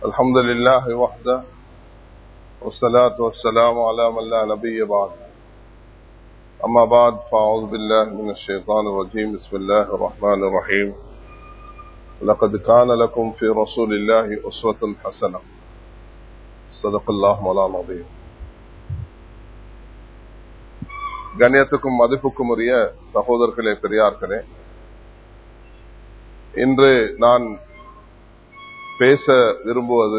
الحمد لله وحده والصلاة والسلام على من لا نبي بعد أما بعد فأعوذ بالله من الشيطان الرجيم بسم الله الرحمن الرحيم لقد كان لكم في رسول الله أسوة حسنة صدق الله مولانا العظيم கண்ணியத்துக்கும் மதிப்புக்கும் உரிய சகோதரர்களே பெரியார்களே இன்று நான் பேச விரும்புவது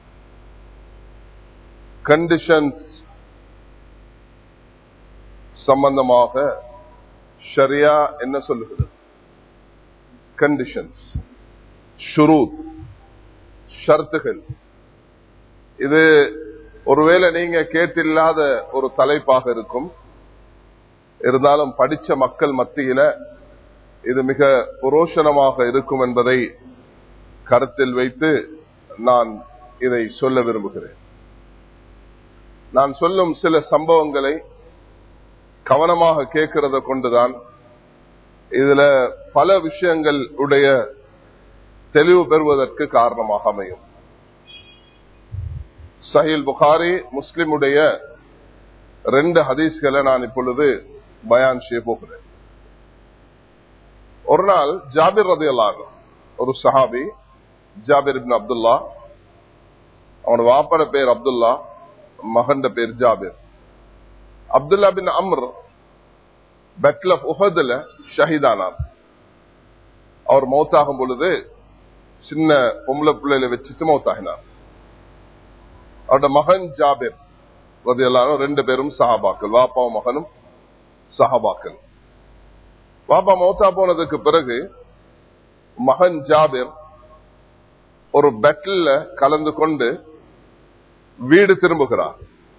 கண்டிஷன்ஸ் சம்பந்தமாக ஷரியா என்ன சொல்லுகிறது கண்டிஷன்ஸ் ஷுரூத் ஷர்த்துகள் இது ஒருவேளை நீங்க கேட்டில்லாத ஒரு தலைப்பாக இருக்கும் இருந்தாலும் படிச்ச மக்கள் மத்தியில இது மிக புரோஷனமாக இருக்கும் என்பதை கருத்தில் வைத்து நான் இதை சொல்ல விரும்புகிறேன் நான் சொல்லும் சில சம்பவங்களை கவனமாக கேட்கிறத கொண்டுதான் இதுல பல விஷயங்கள் உடைய தெளிவு பெறுவதற்கு காரணமாக அமையும் சஹில் புகாரி முஸ்லிமுடைய ரெண்டு ஹதீஸ்களை நான் இப்பொழுது பயான் செய்ய போகிறேன் ஒரு நாள் ஜாபிர் ரதி ஒரு சஹாபி ஜாபிர் இப்னு அப்துல்லா அவனோட வாப்பட பேர் அப்துல்லா மகண்ட பேர் ஜாபிர் அப்துல்லா பின் அம்ர் பெட்ல உஹதுல ஷஹீதானார் அவர் மௌத்தாகும் பொழுது சின்ன பொம்பளை பிள்ளையில வச்சுட்டு மௌத்தாகினார் அவரோட மகன் ஜாபிர் ரதியல்லாரும் ரெண்டு பேரும் சஹாபாக்கள் வாப்பாவும் மகனும் சஹாபாக்கள் பாப்பா மௌத்தா போனதுக்கு பிறகு மகன் ஜாபிர் ஒரு பெட்டில் கலந்து கொண்டு வீடு திரும்புகிறார்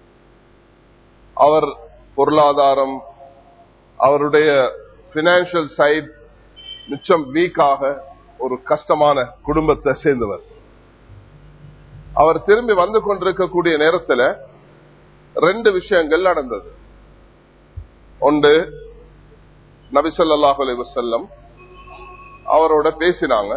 அவர் பொருளாதாரம் அவருடைய பினான்சியல் சைட் மிச்சம் வீக்காக ஒரு கஷ்டமான குடும்பத்தை சேர்ந்தவர் அவர் திரும்பி வந்து கொண்டிருக்கக்கூடிய நேரத்தில் ரெண்டு விஷயங்கள் நடந்தது ஒன்று நபிசல்லாஹ் அலி வசல்லம் அவரோட பேசினாங்க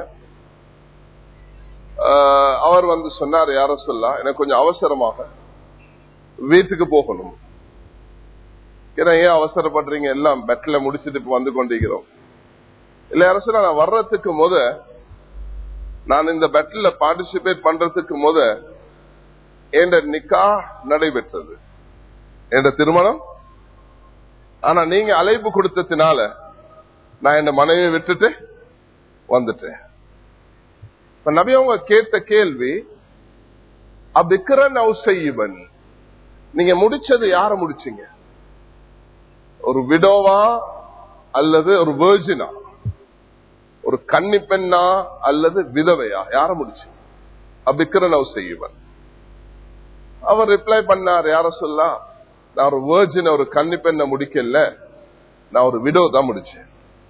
அவர் வந்து சொன்னார் யார சொல்லா எனக்கு கொஞ்சம் அவசரமாக வீட்டுக்கு போகணும் ஏன்னா ஏன் அவசரப்படுறீங்க எல்லாம் பெட்ல முடிச்சுட்டு இப்ப வந்து கொண்டிருக்கிறோம் இல்ல யார சொல்ல நான் வர்றதுக்கு முத நான் இந்த பெட்ல பார்ட்டிசிபேட் பண்றதுக்கு முத என்ற நிக்கா நடைபெற்றது என்ற திருமணம் ஆனா நீங்க அழைப்பு கொடுத்ததுனால நான் என் மனைவியை விட்டுட்டு வந்துட்டேன் இப்ப நபி அவங்க கேட்ட கேள்வி அபிக்கரன் செய்வன் நீங்க முடிச்சது யார முடிச்சீங்க ஒரு விடோவா அல்லது ஒரு வேர்ஜினா ஒரு கன்னி பெண்ணா அல்லது விதவையா யார முடிச்சீங்க அபிக்கரன் செய்வன் அவர் ரிப்ளை பண்ணார் யார சொல்லா நான் ஒரு வேர்ஜின் ஒரு கன்னி பெண்ணை முடிக்கல நான் ஒரு விடோ தான் முடிச்சேன்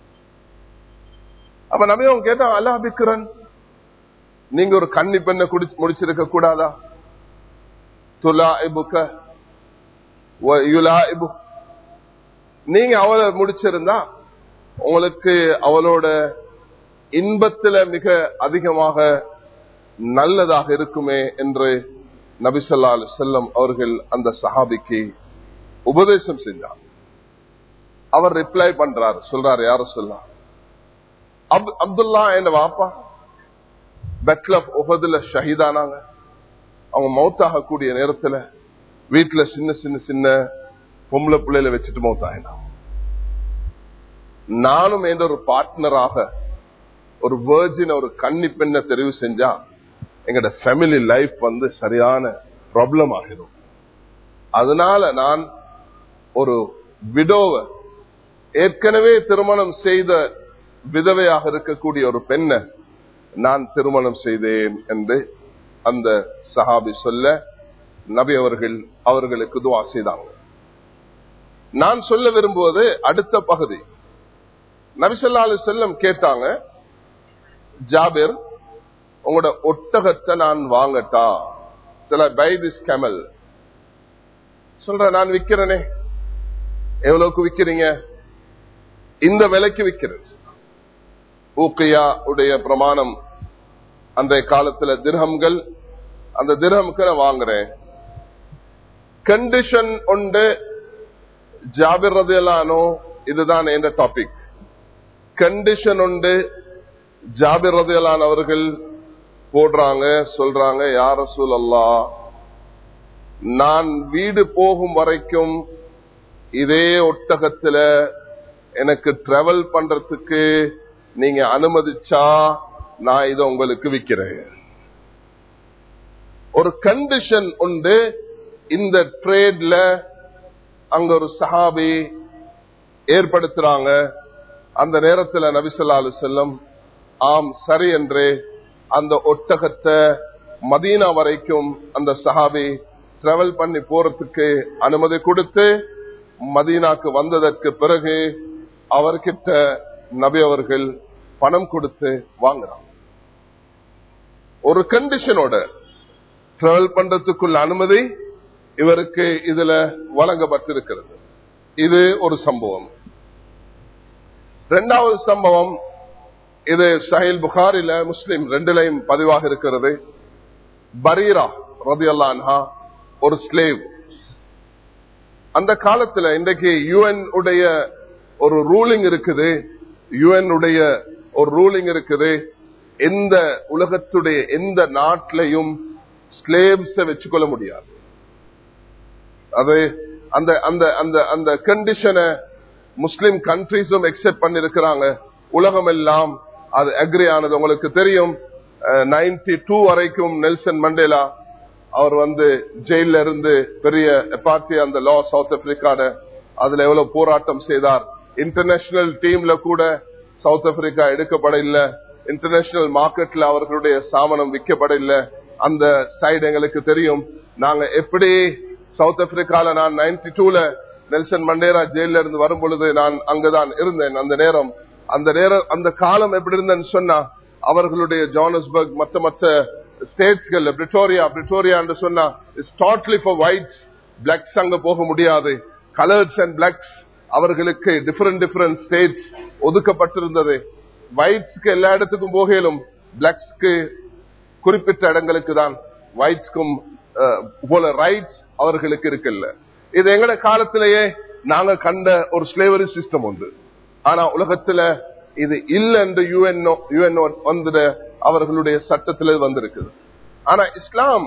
அப்ப நபி அவங்க கேட்டா அல்லா அபிக்கிறன் நீங்க ஒரு கன்னி பெண்ணை முடிச்சிருக்க கூடாதா துலா இபுக்க நீங்க அவளை முடிச்சிருந்தா உங்களுக்கு அவளோட இன்பத்துல மிக அதிகமாக நல்லதாக இருக்குமே என்று நபிசல்லா அலி செல்லம் அவர்கள் அந்த சஹாபிக்கு உபதேசம் செஞ்சார் அவர் ரிப்ளை பண்றார் சொல்றாரு யார சொல்லலாம் அப்துல்லா என்ன வாப்பா பெட்ல உகதுல ஷஹீதானாங்க அவங்க மௌத்தாக கூடிய நேரத்துல வீட்டுல சின்ன சின்ன சின்ன பொம்பளை பிள்ளையில வச்சுட்டு மௌத்தாயினாங்க நானும் எந்த ஒரு பார்ட்னராக ஒரு வேர்ஜின் ஒரு கன்னி பெண்ணை தெரிவு செஞ்சா எங்கட ஃபேமிலி லைஃப் வந்து சரியான ப்ராப்ளம் ஆகிடும் அதனால நான் ஒரு விடோவை ஏற்கனவே திருமணம் செய்த விதவையாக இருக்கக்கூடிய ஒரு பெண்ணை நான் திருமணம் செய்தேன் என்று அந்த சஹாபி சொல்ல நபி அவர்கள் அவர்களுக்கு துவா செய்தாங்க நான் சொல்ல விரும்புவது அடுத்த பகுதி நபிசல்லா அலி செல்லம் கேட்டாங்க ஜாபிர் உங்களோட ஒட்டகத்தை நான் வாங்கட்டா சில பை திஸ் கேமல் சொல்ற நான் விக்கிறேனே எவ்வளவுக்கு விக்கிறீங்க இந்த விலைக்கு விக்கிறது ஊக்கையா உடைய பிரமாணம் அன்றைய காலத்துல திர்ஹம்கள் அந்த திரமுக்கு நான் வாங்குறேன் கண்டிஷன் உண்டு ஜாபிர் ரதியலானோ இதுதான் என்ற டாபிக் கண்டிஷன் உண்டு ஜாபிர் ரதியலான் அவர்கள் போடுறாங்க சொல்றாங்க யார சூழல்லா நான் வீடு போகும் வரைக்கும் இதே ஒட்டகத்துல எனக்கு டிராவல் பண்றதுக்கு நீங்க அனுமதிச்சா நான் இதை உங்களுக்கு விக்கிறேன் ஒரு கண்டிஷன் உண்டு இந்த ட்ரேட்ல அங்க ஒரு சஹாபி ஏற்படுத்துறாங்க அந்த நேரத்தில் நபிசல்லாலு செல்லம் ஆம் சரி என்று அந்த ஒட்டகத்தை மதீனா வரைக்கும் அந்த சஹாபி டிராவல் பண்ணி போறதுக்கு அனுமதி கொடுத்து மதீனாக்கு வந்ததற்கு பிறகு அவர்கிட்ட நபி அவர்கள் பணம் கொடுத்து வாங்குறாங்க ஒரு கண்டிஷனோட டிராவல் பண்றதுக்குள்ள அனுமதி இவருக்கு இதுல வழங்கப்பட்டிருக்கிறது இது ஒரு சம்பவம் இரண்டாவது சம்பவம் இது சஹில் புகாரில முஸ்லிம் ரெண்டுலையும் பதிவாக இருக்கிறது பரீரா ரதி அல்லான்ஹா ஒரு ஸ்லேவ் அந்த காலத்துல இன்றைக்கு யுஎன் உடைய ஒரு ரூலிங் இருக்குது யுஎன் உடைய ஒரு ரூலிங் இருக்குது எந்த உலகத்துடைய எந்த நாட்டிலையும் ஸ்லேவ்ஸ வச்சுக்கொள்ள முடியாது அது அந்த அந்த அந்த அந்த கண்டிஷனை முஸ்லிம் கண்ட்ரிஸும் எக்ஸெப்ட் பண்ணிருக்கிறாங்க உலகம் எல்லாம் அது அக்ரி ஆனது உங்களுக்கு தெரியும் நைன்டி டூ வரைக்கும் நெல்சன் மண்டேலா அவர் வந்து ஜெயில இருந்து பெரிய பார்ட்டி அந்த லா சவுத் ஆப்பிரிக்கான அதுல எவ்வளவு போராட்டம் செய்தார் இன்டர்நேஷனல் டீம்ல கூட சவுத் ஆப்பிரிக்கா எடுக்கப்பட இல்லை இன்டர்நேஷனல் மார்க்கெட்ல அவர்களுடைய சாமனம் விற்கப்பட இல்லை அந்த சைடு எங்களுக்கு தெரியும் நாங்க எப்படி சவுத் ஆப்பிரிக்கால நான் நைன்டி டூல நெல்சன் மண்டேரா ஜெயில இருந்து வரும் பொழுது நான் அங்குதான் இருந்தேன் அந்த நேரம் அந்த நேரம் அந்த காலம் எப்படி இருந்தேன்னு சொன்னா அவர்களுடைய ஜானஸ்பர்க் மத்த மத்த ஸ்டேட்ஸ்கள் பிரிட்டோரியா பிரிட்டோரியா என்று சொன்னா it's totally for whites blacks அங்க போக முடியாது கலர்ஸ் அண்ட் பிளாக்ஸ் அவர்களுக்கு டிஃபரெண்ட் டிஃபரெண்ட் ஸ்டேட்ஸ் ஒதுக்கப்பட்டிருந்தது ஒயிட்ஸ்க்கு எல்லா இடத்துக்கும் போகலும் பிளாக்ஸ்க்கு குறிப்பிட்ட இடங்களுக்கு தான் ஒயிட்ஸ்க்கும் போல ரைட்ஸ் அவர்களுக்கு இருக்குல்ல இது எங்கட காலத்திலேயே நாங்க கண்ட ஒரு ஸ்லேவரி சிஸ்டம் உண்டு ஆனா உலகத்துல இது இல்ல என்று யுஎன்ஓ யுஎன்ஓ வந்துட அவர்களுடைய சட்டத்தில வந்திருக்குது ஆனா இஸ்லாம்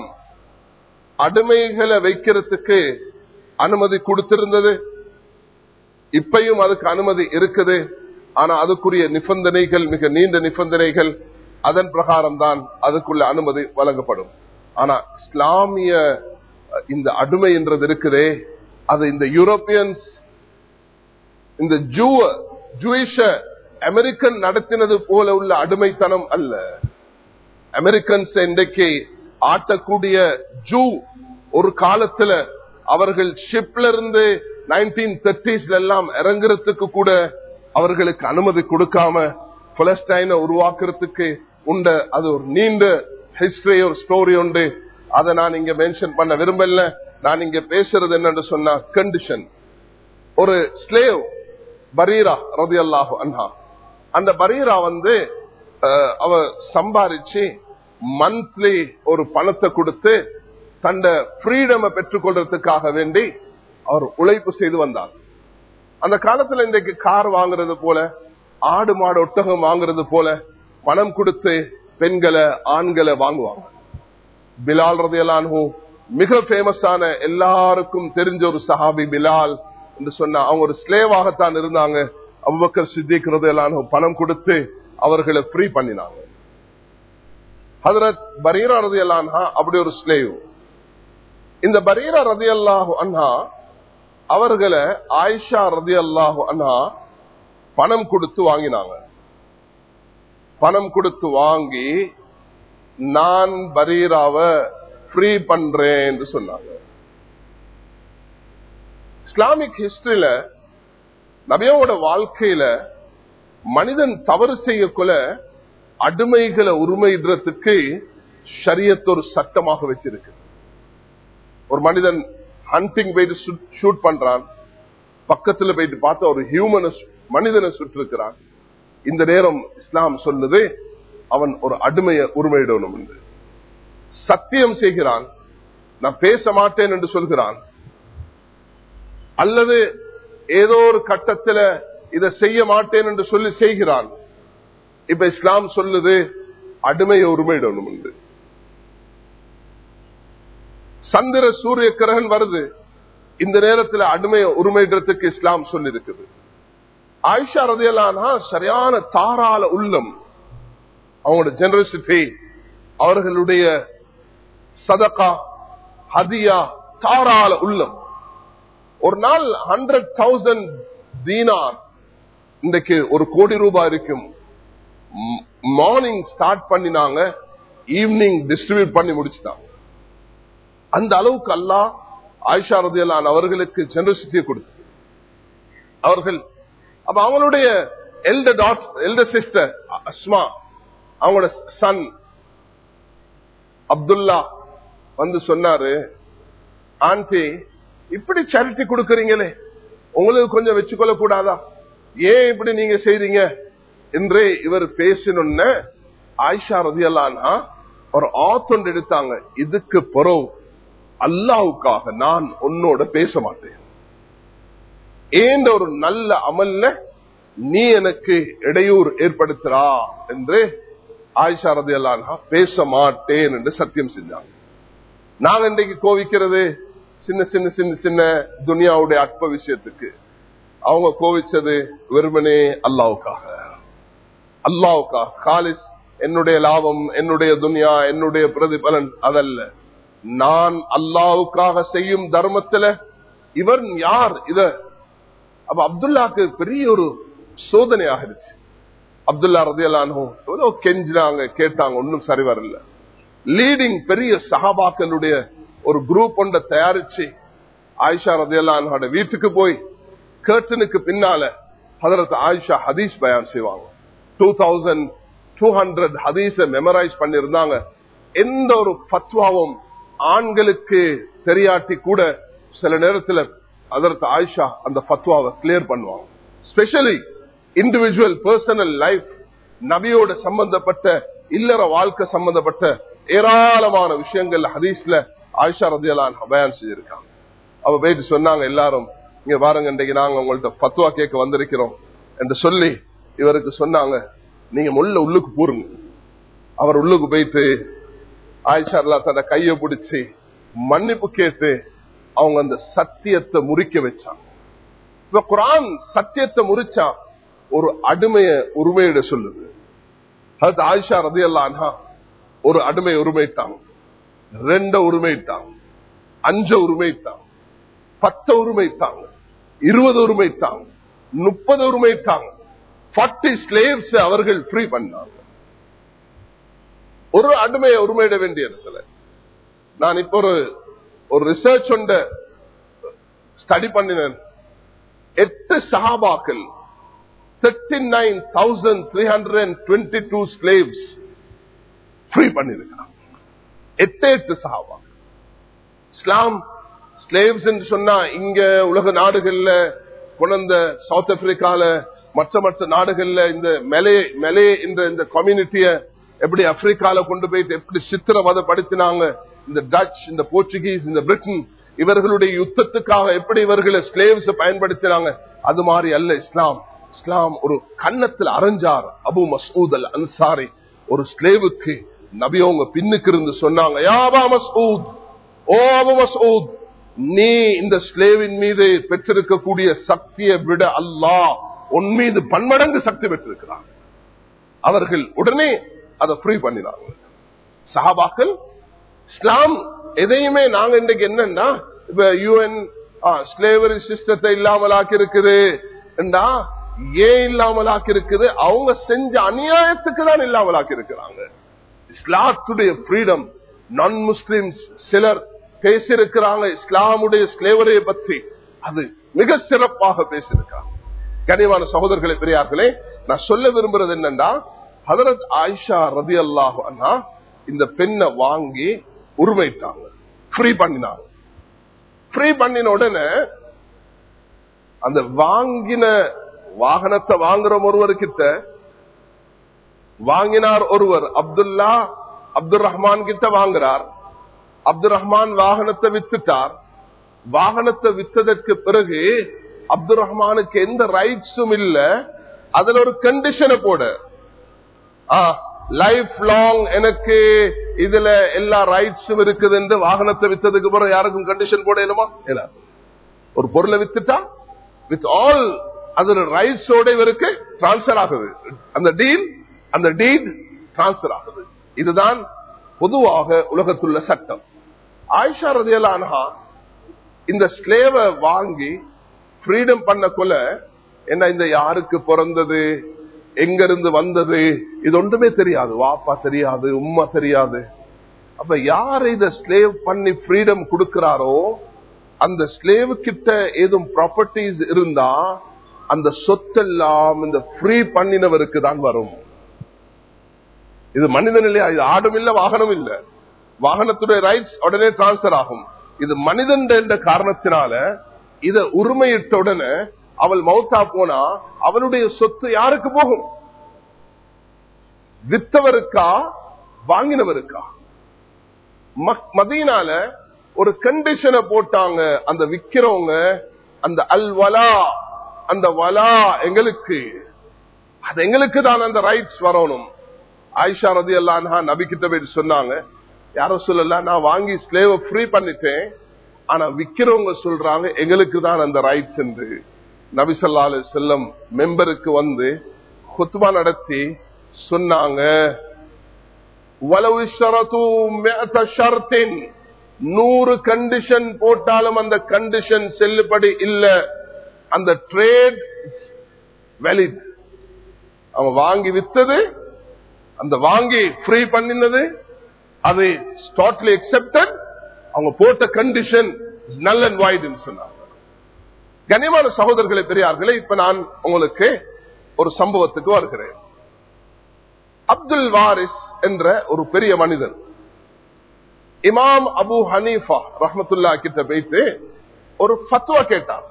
அடிமைகளை வைக்கிறதுக்கு அனுமதி கொடுத்திருந்தது இப்பையும் அதுக்கு அனுமதி இருக்குது ஆனா அதுக்குரிய நிபந்தனைகள் மிக நீண்ட நிபந்தனைகள் அதன் பிரகாரம் தான் அதுக்குள்ள அனுமதி வழங்கப்படும் ஆனா இஸ்லாமிய இந்த அடிமை என்றது இருக்குதே அது இந்த யூரோப்பியன்ஸ் இந்த ஜூவ ஜூயிஷ அமெரிக்கன் நடத்தினது போல உள்ள அடிமைத்தனம் அல்ல அமெரிக்கன்ஸ் இன்றைக்கு ஆட்டக்கூடிய ஜூ ஒரு காலத்துல அவர்கள் ஷிப்ல இருந்து நைன்டீன் தேர்ட்டிஸ்ல எல்லாம் இறங்குறதுக்கு கூட அவர்களுக்கு அனுமதி கொடுக்காம பலஸ்டைனை உருவாக்குறதுக்கு உண்ட அது ஒரு நீண்ட ஹிஸ்டரி ஒரு ஸ்டோரி உண்டு அதை நான் இங்க மென்ஷன் பண்ண விரும்பல நான் இங்க பேசுறது என்னன்னு சொன்னா கண்டிஷன் ஒரு ஸ்லேவ் பரீரா ரதி அல்லாஹு அன்ஹா அந்த பரீரா வந்து அவ சம்பாரிச்சு மந்த்லி ஒரு பணத்தை கொடுத்து தந்த ஃப்ரீடமை பெற்றுக்கொள்றதுக்காக வேண்டி அவர் உழைப்பு செய்து வந்தார் அந்த காலத்துல இன்றைக்கு கார் வாங்குறது போல ஆடு மாடு ஒட்டகம் வாங்குறது போல பணம் கொடுத்து பெண்களை ஆண்களை வாங்குவாங்க பிலால் ரதையலானு மிக பேமஸான எல்லாருக்கும் தெரிஞ்ச ஒரு சஹாபி பிலால் என்று சொன்ன அவங்க ஒரு ஸ்லேவாகத்தான் இருந்தாங்க அவ்வக்கர் சித்திக் ரதையலானு பணம் கொடுத்து அவர்களை ஃப்ரீ பண்ணினாங்க ஹதரத் பரீரா ரதி அல்லான்ஹா அப்படி ஒரு ஸ்லேவ் இந்த பரீரா ரதி அல்லாஹு அன்ஹா அவர்களை ஆயிஷா ரதி அல்லாஹு அன்ஹா பணம் கொடுத்து வாங்கினாங்க பணம் கொடுத்து வாங்கி நான் பரீராவை ஃப்ரீ பண்றேன் என்று சொன்னாங்க இஸ்லாமிக் ஹிஸ்டரியில நபியோட வாழ்க்கையில மனிதன் தவறு செய்யக்குள்ள அடிமைகளை உரிமையிடுறதுக்கு ஷரியத் ஒரு சட்டமாக வச்சிருக்கு ஒரு மனிதன் ஹண்டிங் போயிட்டு ஷூட் பண்றான் பக்கத்துல போயிட்டு பார்த்தா ஒரு ஹியூமனை மனிதனை சுற்றிருக்கிறான் இந்த நேரம் இஸ்லாம் சொல்லுது அவன் ஒரு அடிமையை உரிமையிடணும் என்று சத்தியம் செய்கிறான் நான் பேச மாட்டேன் என்று சொல்கிறான் அல்லது ஏதோ ஒரு கட்டத்துல இதை செய்ய மாட்டேன் என்று சொல்லி செய்கிறான் இப்ப இஸ்லாம் சொல்லுது அடிமையை உரிமையிடணும் உண்டு சந்திர சூரிய கிரகன் வருது இந்த நேரத்தில் அடிமையை உரிமையிடறதுக்கு இஸ்லாம் சொல்லி இருக்குது ஆயிஷா ரதையெல்லாம்னா சரியான தாராள உள்ளம் அவங்களோட ஜெனரசிட்டி அவர்களுடைய சதகா ஹதியா தாராள உள்ளம் ஒரு நாள் ஹண்ட்ரட் தௌசண்ட் தீனார் இன்றைக்கு ஒரு கோடி ரூபாய் இருக்கும் மார்னிங் ஸ்டார்ட் பண்ணினாங்க ஈவினிங் டிஸ்ட்ரிபியூட் பண்ணி முடிச்சுட்டாங்க அந்த அளவுக்கு அல்லா ஆயிஷா ரதியலான் அவர்களுக்கு ஜெனரசிட்டியை கொடுத்து அவர்கள் அப்ப அவங்களுடைய elder doctor elder sister Asma அவங்களோட சன் அப்துல்லா வந்து சொன்னாரு ஆண்டி இப்படி சேரிட்டி கொடுக்கறீங்களே உங்களுக்கு கொஞ்சம் வச்சுக்கொள்ள கூடாதா ஏன் இப்படி நீங்க செய்றீங்க என்றே இவர் பேசணும்னு ஆயிஷா ரதியல்லானா ஒரு ஆத்தொண்டு எடுத்தாங்க இதுக்கு பிறகு அல்லாவுக்காக நான் உன்னோட பேச மாட்டேன் ஏன் ஒரு நல்ல அமல்ல நீ எனக்கு இடையூறு ஏற்படுத்துறா என்று ஆயிஷா ரதியல்லானா பேச மாட்டேன் என்று சத்தியம் செஞ்சாங்க நாங்க இன்றைக்கு கோவிக்கிறது சின்ன சின்ன சின்ன சின்ன துனியாவுடைய அற்ப விஷயத்துக்கு அவங்க கோவிச்சது வெறுமனே அல்லாவுக்காக அல்லாவுக்காக காலிஸ் என்னுடைய லாபம் என்னுடைய துனியா என்னுடைய பிரதிபலன் அதல்ல நான் அல்லாவுக்காக செய்யும் தர்மத்துல இவர் யார் இத அப்ப அப்துல்லாக்கு பெரிய ஒரு சோதனை ஆகிருச்சு அப்துல்லா ரதியலானோ எவ்வளவு கெஞ்சினாங்க கேட்டாங்க ஒன்னும் சரி வரல லீடிங் பெரிய சகாபாக்களுடைய ஒரு குரூப் ஒன்றை தயாரிச்சு ஆயிஷா ரதியல்லானோட வீட்டுக்கு போய் கேர்டனுக்கு பின்னால ஹதரத் ஆயிஷா ஹதீஸ் பயான் செய்வாங்க டூ தௌசண்ட் டூ ஹண்ட்ரட் ஹதீஸ மெமரைஸ் பண்ணிருந்தாங்க எந்த ஒரு பத்வாவும் ஆண்களுக்கு தெரியாட்டி கூட சில நேரத்தில் அதற்கு ஆயிஷா அந்த பத்வாவை கிளியர் பண்ணுவாங்க ஸ்பெஷலி இண்டிவிஜுவல் பர்சனல் லைஃப் நபியோட சம்பந்தப்பட்ட இல்லற வாழ்க்கை சம்பந்தப்பட்ட ஏராளமான விஷயங்கள் ஹதீஸ்ல ஆயிஷா ரதியலான் பயான் செஞ்சிருக்காங்க அவ போயிட்டு சொன்னாங்க எல்லாரும் இங்க பாருங்க இன்றைக்கு நாங்க உங்கள்ட்ட பத்துவா கேட்க வந்திருக்கிறோம் என்று சொல்லி இவருக்கு சொன்னாங்க நீங்க முள்ள உள்ளுக்கு போருங்க அவர் உள்ளுக்கு போயிட்டு ஆயிஷா அல்லா தன்னை கைய பிடிச்சு மன்னிப்பு கேட்டு அவங்க அந்த சத்தியத்தை முறிக்க வச்சாங்க இப்ப குரான் சத்தியத்தை முறிச்சா ஒரு அடிமைய உரிமையிட சொல்லுது அது ஆயிஷா ரதி அல்லா ஒரு அடிமை உரிமைட்டாங்க ரெண்ட உரிமைட்டாங்க அஞ்ச உரிமைட்டாங்க பத்த உரிமைத்தாங்க இருபது உரிமைத்தாங்க முப்பது உரிமைத்தாங்க ஃபார்ட்டி ஸ்லேவ்ஸ் அவர்கள் ஃப்ரீ பண்ணாங்க ஒரு அடிமையை உரிமையிட வேண்டிய இடத்துல நான் இப்ப ஒரு ஒரு ரிசர்ச் ஒன்ற ஸ்டடி பண்ணினேன் எட்டு சஹாபாக்கள் thirty nine thousand three hundred twenty two slaves free பண்ணிருக்கிறாங்க எட்டு எட்டு சஹாபாக்கள் இஸ்லாம் ஸ்லேவ்ஸ் என்று சொன்னா இங்க உலக நாடுகள்ல கொண்ட சவுத் ஆப்பிரிக்கால மற்ற மற்ற நாடுகள்ல இந்த மெலே மெலே என்ற இந்த கம்யூனிட்டிய எப்படி ஆப்பிரிக்கால கொண்டு போயிட்டு எப்படி சித்திரவதப்படுத்தினாங்க இந்த டச் இந்த போர்ச்சுகீஸ் இந்த பிரிட்டன் இவர்களுடைய யுத்தத்துக்காக எப்படி இவர்களை ஸ்லேவ்ஸ் பயன்படுத்தினாங்க அது மாதிரி அல்ல இஸ்லாம் இஸ்லாம் ஒரு கன்னத்தில் அரைஞ்சார் அபு மசூத் அல் அன்சாரி ஒரு ஸ்லேவுக்கு நபியவங்க பின்னுக்கு இருந்து சொன்னாங்க யாபா மசூத் ஓ அபு மசூத் நீ இந்த ஸ்லேவின் மீது பெற்றிருக்கக்கூடிய சக்தியை விட அல்லாஹ் உன் மீது பன்மடங்கு சக்தி பெற்றிருக்கிறார் அவர்கள் உடனே அதை ஃப்ரீ பண்ணினாங்க சஹாபாக்கள் இஸ்லாம் எதையுமே நாங்க இன்றைக்கு என்னன்னா இப்ப யூஎன் ஸ்லேவரி சிஸ்டத்தை இல்லாமலாக்கி இருக்குது ஏன் இல்லாமலாக்கி இருக்குது அவங்க செஞ்ச அநியாயத்துக்கு தான் இல்லாமலாக்கி இருக்கிறாங்க இஸ்லாத்துடைய ஃப்ரீடம் நான் முஸ்லிம்ஸ் சிலர் பேசியிருக்கிறாங்க இஸ்லாமுடைய ஸ்லேவரையை பற்றி அது மிக சிறப்பாக பேசியிருக்கிறாங்க கனிவான சகோதரர்களை பெரியார்களே நான் சொல்ல விரும்புறது என்னன்னா ஹதரத் ஆயிஷா ரதி அல்லாஹ் இந்த பெண்ணை வாங்கி உரிமைட்டாங்க ஃப்ரீ பண்ணினாங்க ஃப்ரீ பண்ணின உடனே அந்த வாங்கின வாகனத்தை வாங்குற ஒருவர் கிட்ட வாங்கினார் ஒருவர் அப்துல்லா அப்துல் ரஹ்மான் கிட்ட வாங்குறார் அப்துல் ரஹ்மான் வாகனத்தை வித்துட்டார் வாகனத்தை வித்ததற்கு பிறகு அப்துல் ரஹ்மானுக்கு எந்த ரைட்ஸும் இல்ல அதுல ஒரு கண்டிஷனை போட லைஃப் லாங் எனக்கு இதுல எல்லா ரைட்ஸும் இருக்குது என்று வாகனத்தை வித்ததுக்கு பிறகு யாருக்கும் கண்டிஷன் போட இயலுமா இல்ல ஒரு பொருளை வித்துட்டா வித் ஆல் அதோட ரைட்ஸோட இவருக்கு டிரான்ஸ்பர் ஆகுது அந்த டீல் அந்த டீட் டிரான்ஸ்பர் ஆகுது இதுதான் பொதுவாக உலகத்துள்ள சட்டம் ஆயிஷா ரதியலானஹா இந்த ஸ்லேவை வாங்கி ஃப்ரீடம் பண்ண கொல என்ன இந்த யாருக்கு பிறந்தது எங்க இருந்து வந்தது இது ஒன்றுமே தெரியாது வாப்பா தெரியாது உம்மா தெரியாது அப்ப யார் இத ஸ்லேவ் பண்ணி ஃப்ரீடம் கொடுக்கிறாரோ அந்த ஸ்லேவ் கிட்ட ஏதும் ப்ராப்பர்ட்டிஸ் இருந்தா அந்த சொத்தெல்லாம் இந்த ஃப்ரீ பண்ணினவருக்கு தான் வரும் இது மனிதன் இல்லையா இது ஆடும் இல்ல வாகனம் இல்ல வாகனத்துடைய ரைட்ஸ் உடனே டிரான்ஸ்பர் ஆகும் இது மனிதன் என்ற காரணத்தினால இத உரிமையிட்ட உடனே அவள் மௌத்தா போனா அவனுடைய சொத்து யாருக்கு போகும் வித்தவருக்கா வாங்கினவருக்கா மதியனால ஒரு கண்டிஷனை போட்டாங்க அந்த விக்கிறவங்க அந்த அல் வலா அந்த வலா எங்களுக்கு அது எங்களுக்கு தான் அந்த ரைட்ஸ் வரணும் ஆயிஷா ரதி அல்லா நபி கிட்ட போய் சொன்னாங்க யாரும் சொல்லல நான் வாங்கி ஸ்லேவ ஃப்ரீ பண்ணிட்டேன் ஆனா விக்கிறவங்க சொல்றாங்க எங்களுக்கு தான் அந்த ரைட்ஸ் என்று நபிசல்லா செல்லம் மெம்பருக்கு வந்து குத்துபா நடத்தி சொன்னாங்க நூறு கண்டிஷன் போட்டாலும் அந்த கண்டிஷன் செல்லுபடி இல்ல அந்த ட்ரேட் வெலிட் அவன் வாங்கி வித்தது அந்த வாங்கி ஃப்ரீ பண்ணினது அது டோட்டலி அக்செப்டட் அவங்க போட்ட கண்டிஷன் நல் அண்ட் வாய்டு சொன்னாங்க கனிமான சகோதரர்களை பெரியார்களே இப்ப நான் உங்களுக்கு ஒரு சம்பவத்துக்கு வருகிறேன் அப்துல் வாரிஸ் என்ற ஒரு பெரிய மனிதன் இமாம் அபு ஹனீஃபா ரஹமத்துல்லா கிட்ட போயிட்டு ஒரு ஃபத்வா கேட்டார்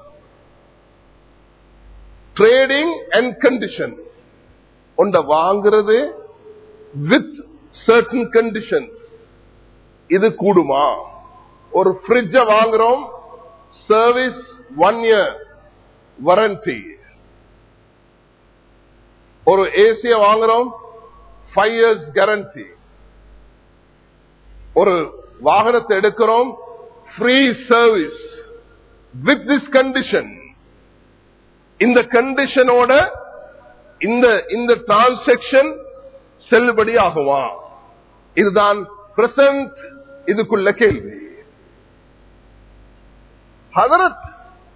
ட்ரேடிங் அண்ட் கண்டிஷன் ஒன்றை வாங்குறது வித் சர்டன் கண்டிஷன் இது கூடுமா ஒரு ஃப்ரிட்ஜ வாங்குறோம் சர்வீஸ் ஒன் இயர் வாரண்டி ஒரு ஏசிய வாங்குறோம் ஃபைவ் இயர்ஸ் கேரண்டி ஒரு வாகனத்தை எடுக்கிறோம் free service with this condition இந்த கண்டிஷனோட இந்த இந்த டிரான்சாக்சன் செல்லுபடி ஆகுமா இதுதான் பிரசன்ட் இதுக்குள்ள கேள்வி ஹதரத்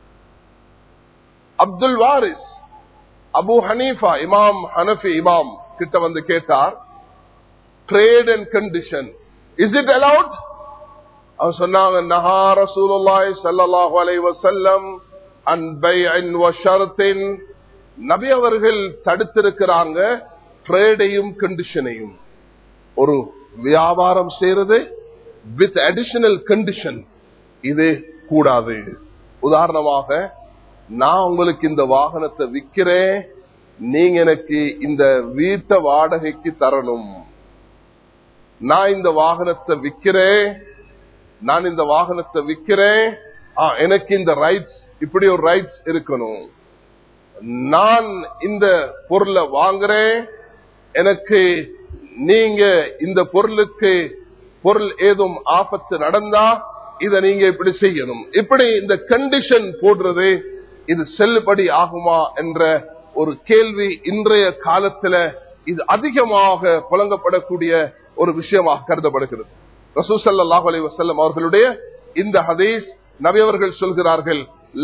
அப்துல் வாரிஸ் அபு ஹனீஃபா இமாம் ஹனஃபி இமாம் கிட்ட வந்து கேட்டார் trade and condition is it allowed அவன் சொன்னாங்க நஹா ரசூலுல்லாஹி ஸல்லல்லாஹு அலைஹி வஸல்லம் அன் பைஅன் வ ஷர்த்தின் நபி அவர்கள் தடுத்திருக்கிறாங்க ட்ரேடையும் கண்டிஷனையும் ஒரு வியாபாரம் செய்யறது வித் அடிஷனல் கண்டிஷன் இது கூடாது உதாரணமாக நான் உங்களுக்கு இந்த வாகனத்தை விக்கிறேன் நீங்க எனக்கு இந்த வீட்டை வாடகைக்கு தரணும் நான் இந்த வாகனத்தை விக்கிறேன் நான் இந்த வாகனத்தை விக்கிறேன் எனக்கு இந்த ரைட்ஸ் இப்படி ஒரு ரைட்ஸ் இருக்கணும் நான் இந்த பொருளை வாங்குறேன் எனக்கு நீங்க இந்த பொருளுக்கு பொருள் ஏதும் ஆபத்து நடந்தா இதை நீங்க இப்படி செய்யணும் இப்படி இந்த கண்டிஷன் போடுறது இது செல்லுபடி ஆகுமா என்ற ஒரு கேள்வி இன்றைய காலத்துல இது அதிகமாக புழங்கப்படக்கூடிய ஒரு விஷயமாக கருதப்படுகிறது ரசூசல்லாஹ் அலி வசல்லம் அவர்களுடைய இந்த ஹதீஸ் நபியவர்கள் சொல்கிறார்கள்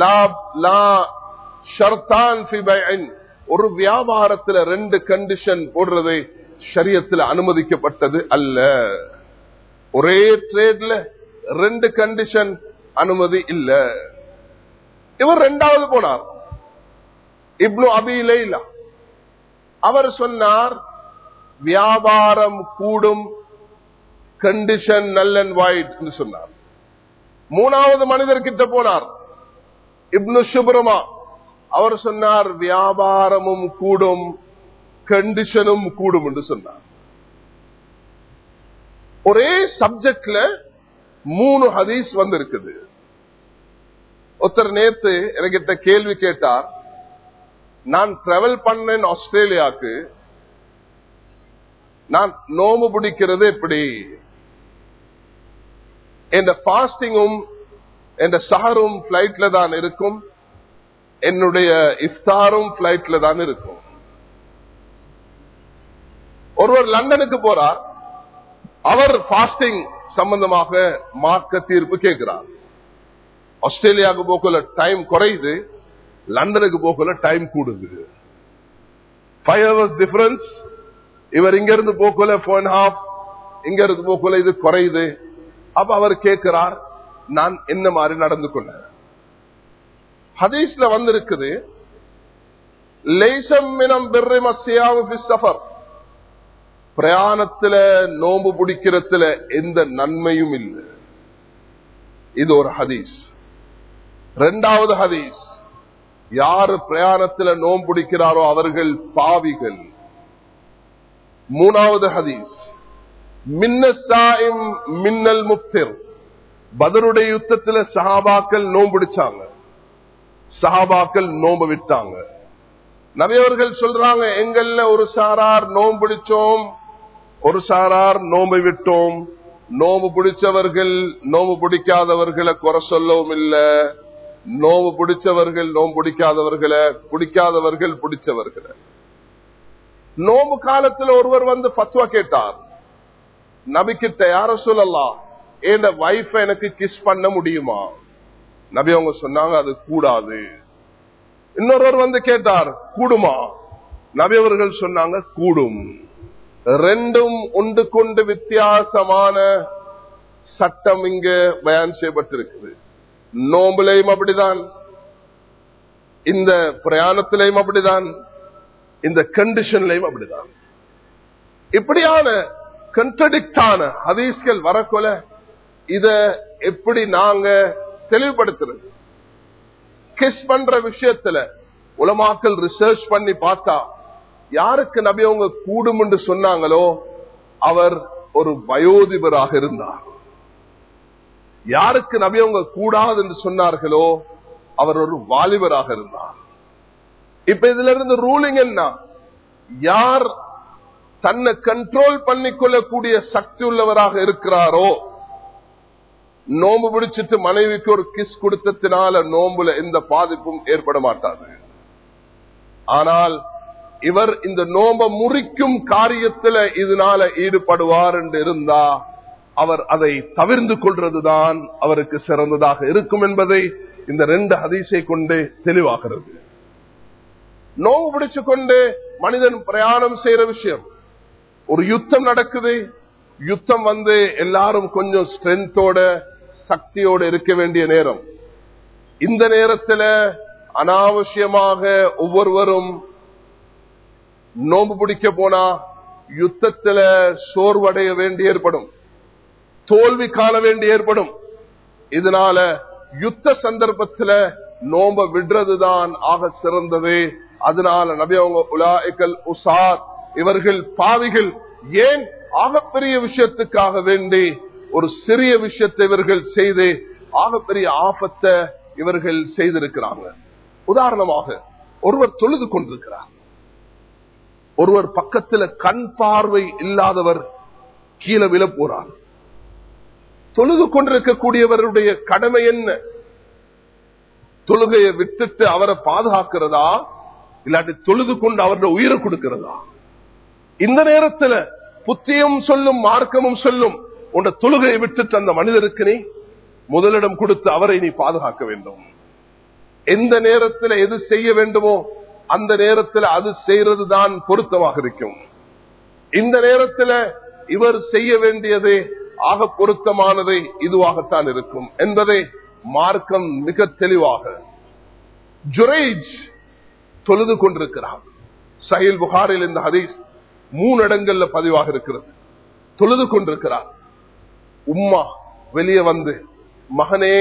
ஒரு வியாபாரத்துல ரெண்டு கண்டிஷன் போடுறது சரியத்தில் அனுமதிக்கப்பட்டது அல்ல ஒரே ட்ரேட்ல ரெண்டு கண்டிஷன் அனுமதி இல்ல இவர் ரெண்டாவது போனார் இப்னு அபி லைலா அவர் சொன்னார் வியாபாரம் கூடும் கண்டிஷன் நல் அண்ட் வைட் என்று சொன்னார் மூணாவது மனிதர் கிட்ட போனார் இப்னு சுப்ரமா அவர் சொன்னார் வியாபாரமும் கூடும் கண்டிஷனும் கூடும் என்று சொன்னார் ஒரே சப்ஜெக்ட்ல மூணு ஹதீஸ் வந்திருக்குது ஒருத்தர் நேத்து எனக்கிட்ட கேள்வி கேட்டார் நான் டிராவல் பண்ணேன் ஆஸ்திரேலியாவுக்கு நான் நோம்பு பிடிக்கிறது எப்படி என் பாஸ்டிங்கும் என் சஹரும் பிளைட்ல தான் இருக்கும் என்னுடைய இஃப்தாரும் பிளைட்ல தான் இருக்கும் ஒருவர் லண்டனுக்கு போறார் அவர் பாஸ்டிங் சம்பந்தமாக மார்க்க தீர்ப்பு கேட்கிறார் ஆஸ்திரேலியாவுக்கு போக்குள்ள டைம் குறையுது லண்டனுக்கு போக்குள்ள டைம் கூடுது ஃபைவ் ஹவர்ஸ் டிஃபரன்ஸ் இவர் இங்க இருந்து போக்குள்ள போர் அண்ட் ஹாஃப் இங்க இருந்து போக்குள்ள இது குறையுது அப்ப அவர் கேட்கிறார் நான் என்ன மாதிரி நடந்து கொள்ள ஹதீஸ்ல வந்திருக்குது லேசம் மினம் பெர்ரி மசியாவு சஃபர் பிரயாணத்துல நோம்பு பிடிக்கிறதுல எந்த நன்மையும் இல்லை இது ஒரு ஹதீஸ் ரெண்டாவது ஹதீஸ் யாரு பிரயாணத்துல நோம்பு பிடிக்கிறாரோ அவர்கள் பாவிகள் மூணாவது ஹதீஸ் மின்னசாயும் மின்னல் முப்திர் பதருடைய யுத்தத்துல சஹாபாக்கள் நோம்பிடிச்சாங்க சஹாபாக்கள் நோம்பு விட்டாங்க நபியவர்கள் சொல்றாங்க எங்கள்ல ஒரு சாரார் நோம்பிடிச்சோம் ஒரு சாரார் நோம்பை விட்டோம் நோம்பு பிடிச்சவர்கள் நோம்பு பிடிக்காதவர்களை குறை சொல்லவும் இல்ல நோம்பு பிடிச்சவர்கள் நோம்பு பிடிக்காதவர்களை பிடிக்காதவர்கள் பிடிச்சவர்களை நோம்பு காலத்துல ஒருவர் வந்து பத்வா கேட்டார் நபிக்கிட்ட யார சொல்லலாம் என் வைஃப் எனக்கு கிஸ் பண்ண முடியுமா நபி அவங்க சொன்னாங்க அது கூடாது இன்னொருவர் வந்து கேட்டார் கூடுமா நபி அவர்கள் சொன்னாங்க கூடும் ரெண்டும் உண்டு கொண்டு வித்தியாசமான சட்டம் இங்க பயன் செய்யப்பட்டிருக்குது நோம்புலையும் அப்படிதான் இந்த பிரயாணத்திலையும் அப்படிதான் இந்த கண்டிஷன்லையும் அப்படிதான் இப்படியான கன்ட்ரடிக்டான ஹதீஸ்கள் வரக்கொல இத எப்படி நாங்க தெளிவுபடுத்துறது கிஸ் பண்ற விஷயத்துல உலமாக்கல் ரிசர்ச் பண்ணி பார்த்தா யாருக்கு நபி அவங்க கூடும் என்று சொன்னாங்களோ அவர் ஒரு வயோதிபராக இருந்தார் யாருக்கு நபி அவங்க கூடாது என்று சொன்னார்களோ அவர் ஒரு வாலிபராக இருந்தார் இப்ப இதுல இருந்து ரூலிங் என்ன யார் தன்னை கண்ட்ரோல் பண்ணிக்கொள்ளக்கூடிய சக்தி உள்ளவராக இருக்கிறாரோ நோம்பு பிடிச்சிட்டு மனைவிக்கு ஒரு கிஸ் கொடுத்ததுனால நோம்புல எந்த பாதிப்பும் ஏற்பட மாட்டாது ஆனால் இவர் இந்த நோம்ப முறிக்கும் காரியத்துல இதனால ஈடுபடுவார் என்று இருந்தா அவர் அதை தவிர்ந்து கொள்றதுதான் அவருக்கு சிறந்ததாக இருக்கும் என்பதை இந்த ரெண்டு ஹதீஸை கொண்டு தெளிவாகிறது நோவு பிடிச்சு கொண்டு மனிதன் பிரயாணம் செய்யற விஷயம் ஒரு யுத்தம் நடக்குது யுத்தம் வந்து எல்லாரும் கொஞ்சம் ஸ்ட்ரென்த்தோட சக்தியோட இருக்க வேண்டிய நேரம் இந்த நேரத்தில் அனாவசியமாக ஒவ்வொருவரும் நோம்பு பிடிக்க போனா யுத்தத்துல சோர்வடைய வேண்டி ஏற்படும் தோல்வி காண வேண்டி ஏற்படும் இதனால யுத்த சந்தர்ப்பத்துல நோம்ப விடுறதுதான் ஆக சிறந்தது அதனால நபி அவங்க உலாய்கள் உசார் இவர்கள் பாவிகள் ஏன் ஆகப்பெரிய விஷயத்துக்காக வேண்டி ஒரு சிறிய விஷயத்தை இவர்கள் செய்து ஆகப்பெரிய ஆபத்தை இவர்கள் செய்திருக்கிறாங்க உதாரணமாக ஒருவர் தொழுது கொண்டிருக்கிறார் ஒருவர் பக்கத்துல கண் பார்வை இல்லாதவர் கீழே விழ போறார் தொழுது கொண்டிருக்கக்கூடியவருடைய கடமை என்ன தொழுகையை விட்டுட்டு அவரை பாதுகாக்கிறதா இல்லாட்டி தொழுது கொண்டு அவருடைய உயிரை கொடுக்கிறதா இந்த நேரத்துல புத்தியும் சொல்லும் மார்க்கமும் சொல்லும் உன்ற தொழுகையை விட்டுட்டு அந்த மனிதருக்கு நீ முதலிடம் கொடுத்து அவரை நீ பாதுகாக்க வேண்டும் எந்த நேரத்தில் எது செய்ய வேண்டுமோ அந்த நேரத்தில் அது செய்யறது தான் பொருத்தமாக இருக்கும் இந்த நேரத்தில் இவர் செய்ய வேண்டியது ஆக பொருத்தமானதை இதுவாகத்தான் இருக்கும் என்பதை மார்க்கம் மிக தெளிவாக ஜுரேஜ் தொழுது கொண்டிருக்கிறார் சஹில் புகாரில் இந்த ஹதீஸ் மூணு இடங்கள்ல பதிவாக இருக்கிறது தொழுது கொண்டிருக்கிறார் உம்மா வெளியே வந்து மகனே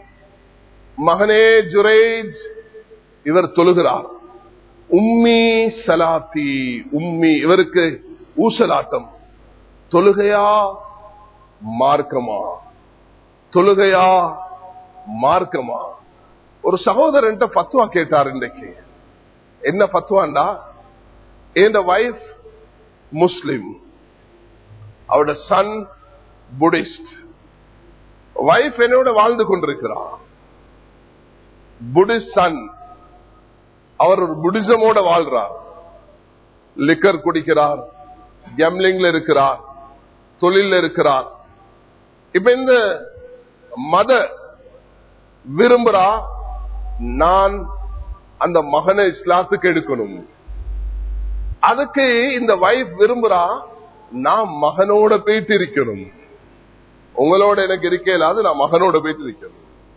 மகனே ஜுரேஜ் இவர் தொழுகிறார் உம்மி சலாத்தி உம்மி இவருக்கு ஊசலாட்டம் தொழுகையா மார்க்கமா தொழுகையா மார்க்கமா ஒரு சகோதரன் பத்துவா கேட்டார் இன்றைக்கு என்ன பத்துவாண்டா என் வைஃப் முஸ்லிம் அவரோட சன் புடிஸ்ட் வைஃப் என்னோட வாழ்ந்து கொண்டிருக்கிறார் புடிஸ்ட் சன் அவர் ஒரு புடிசமோட வாழ்றார் லிக்கர் குடிக்கிறார் கேம்லிங்ல இருக்கிறார் தொழில இருக்கிறார் இப்ப இந்த மத விரும்புறா நான் அந்த மகனை இஸ்லாத்துக்கு எடுக்கணும் அதுக்கு இந்த வைஃப் விரும்புறா நான் மகனோட போயிட்டு இருக்கணும் உங்களோட எனக்கு இருக்கலாது நான் மகனோட போயிட்டு இருக்கணும்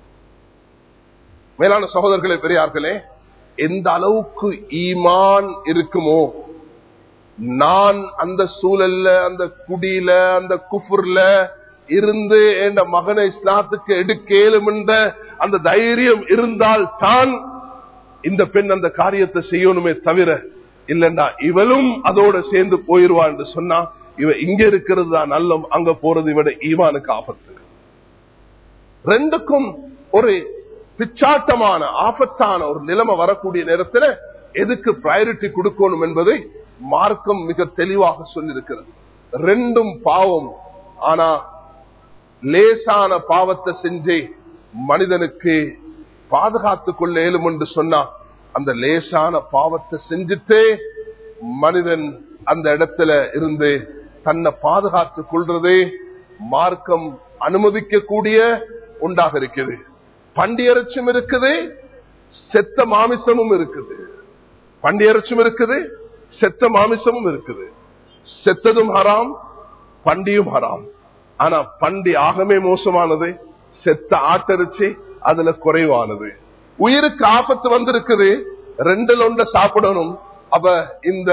மேலான சகோதரர்களே பெரியார்களே எந்த அளவுக்கு ஈமான் இருக்குமோ நான் அந்த சூழல்ல அந்த குடியில அந்த குஃபுர்ல இருந்து என் மகனை இஸ்லாத்துக்கு எடுக்கலும் என்ற அந்த தைரியம் இருந்தால் தான் இந்த பெண் அந்த காரியத்தை செய்யணுமே தவிர இல்லண்டா இவளும் அதோட சேர்ந்து போயிருவா என்று சொன்னா இவ இங்க இருக்கிறது தான் நல்ல அங்க போறது விட ஈமானுக்கு ஆபத்து ரெண்டுக்கும் ஒரு பிச்சாட்டமான ஆபத்தான ஒரு நிலைமை வரக்கூடிய நேரத்தில் எதுக்கு பிரையாரிட்டி கொடுக்கணும் என்பதை மார்க்கம் மிக தெளிவாக சொல்லியிருக்கிறது ரெண்டும் பாவம் ஆனா லேசான பாவத்தை செஞ்சு மனிதனுக்கு பாதுகாத்துக் கொள்ள இயலும் என்று சொன்னா அந்த லேசான பாவத்தை செஞ்சுட்டே மனிதன் அந்த இடத்துல இருந்து தன்னை பாதுகாத்துக் கொள்றதே மார்க்கம் அனுமதிக்கக்கூடிய உண்டாக இருக்குது பண்டியரச்சும் இருக்குது செத்த மாமிசமும் இருக்குது பண்டியரச்சும் இருக்குது செத்த மாமிசமும் இருக்குது செத்ததும் ஹராம் பண்டியும் ஹராம் ஆனா பண்டி ஆகமே மோசமானது செத்த ஆட்டரிச்சு அதுல குறைவானது உயிருக்கு ஆபத்து வந்திருக்குது ரெண்டுல ஒன்ற சாப்பிடணும் அப்ப இந்த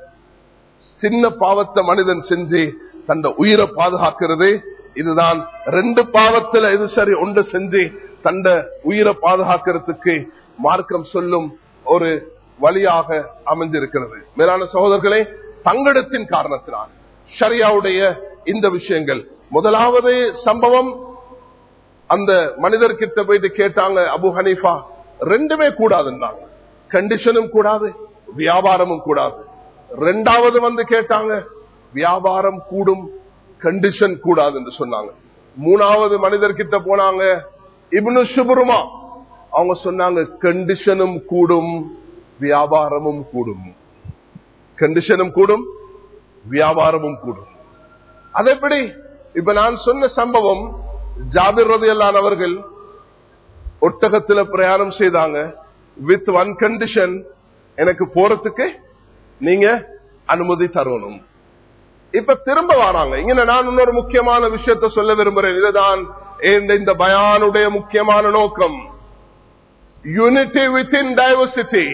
சின்ன பாவத்தை மனிதன் செஞ்சு தந்த உயிரை பாதுகாக்கிறது இதுதான் ரெண்டு பாவத்துல இது சரி ஒன்று செஞ்சு தந்த உயிரை பாதுகாக்கிறதுக்கு மார்க்கம் சொல்லும் ஒரு வழியாக அமைந்திருக்கிறது மேலான சகோதரர்களே தங்கடத்தின் காரணத்தினால் ஷரியாவுடைய இந்த விஷயங்கள் முதலாவது சம்பவம் அந்த மனிதர்கிட்ட போயிட்டு கேட்டாங்க அபு ஹனீஃபா ரெண்டுமே கூடாதுன்னாங்க கண்டிஷனும் கூடாது வியாபாரமும் கூடாது ரெண்டாவது வந்து கேட்டாங்க வியாபாரம் கூடும் கண்டிஷன் கூடாது என்று சொன்னாங்க மூணாவது மனிதர்கிட்ட போனாங்க இப்னு சுபுருமா அவங்க சொன்னாங்க கண்டிஷனும் கூடும் வியாபாரமும் கூடும் கண்டிஷனும் கூடும் வியாபாரமும் கூடும் அதேபடி இப்ப நான் சொன்ன சம்பவம் ஜாபிர் ரதியல்லான் அவர்கள் ஒட்டகத்துல பிரயாணம் செய்தாங்க வித் ஒன் கண்டிஷன் எனக்கு போறதுக்கு நீங்க அனுமதி தரணும் இப்ப திரும்ப வராங்க இங்க நான் இன்னொரு முக்கியமான விஷயத்த சொல்ல விரும்புறேன் இதுதான் இந்த பயானுடைய முக்கியமான நோக்கம் யூனிட்டி வித்தின் டைவர்சிட்டி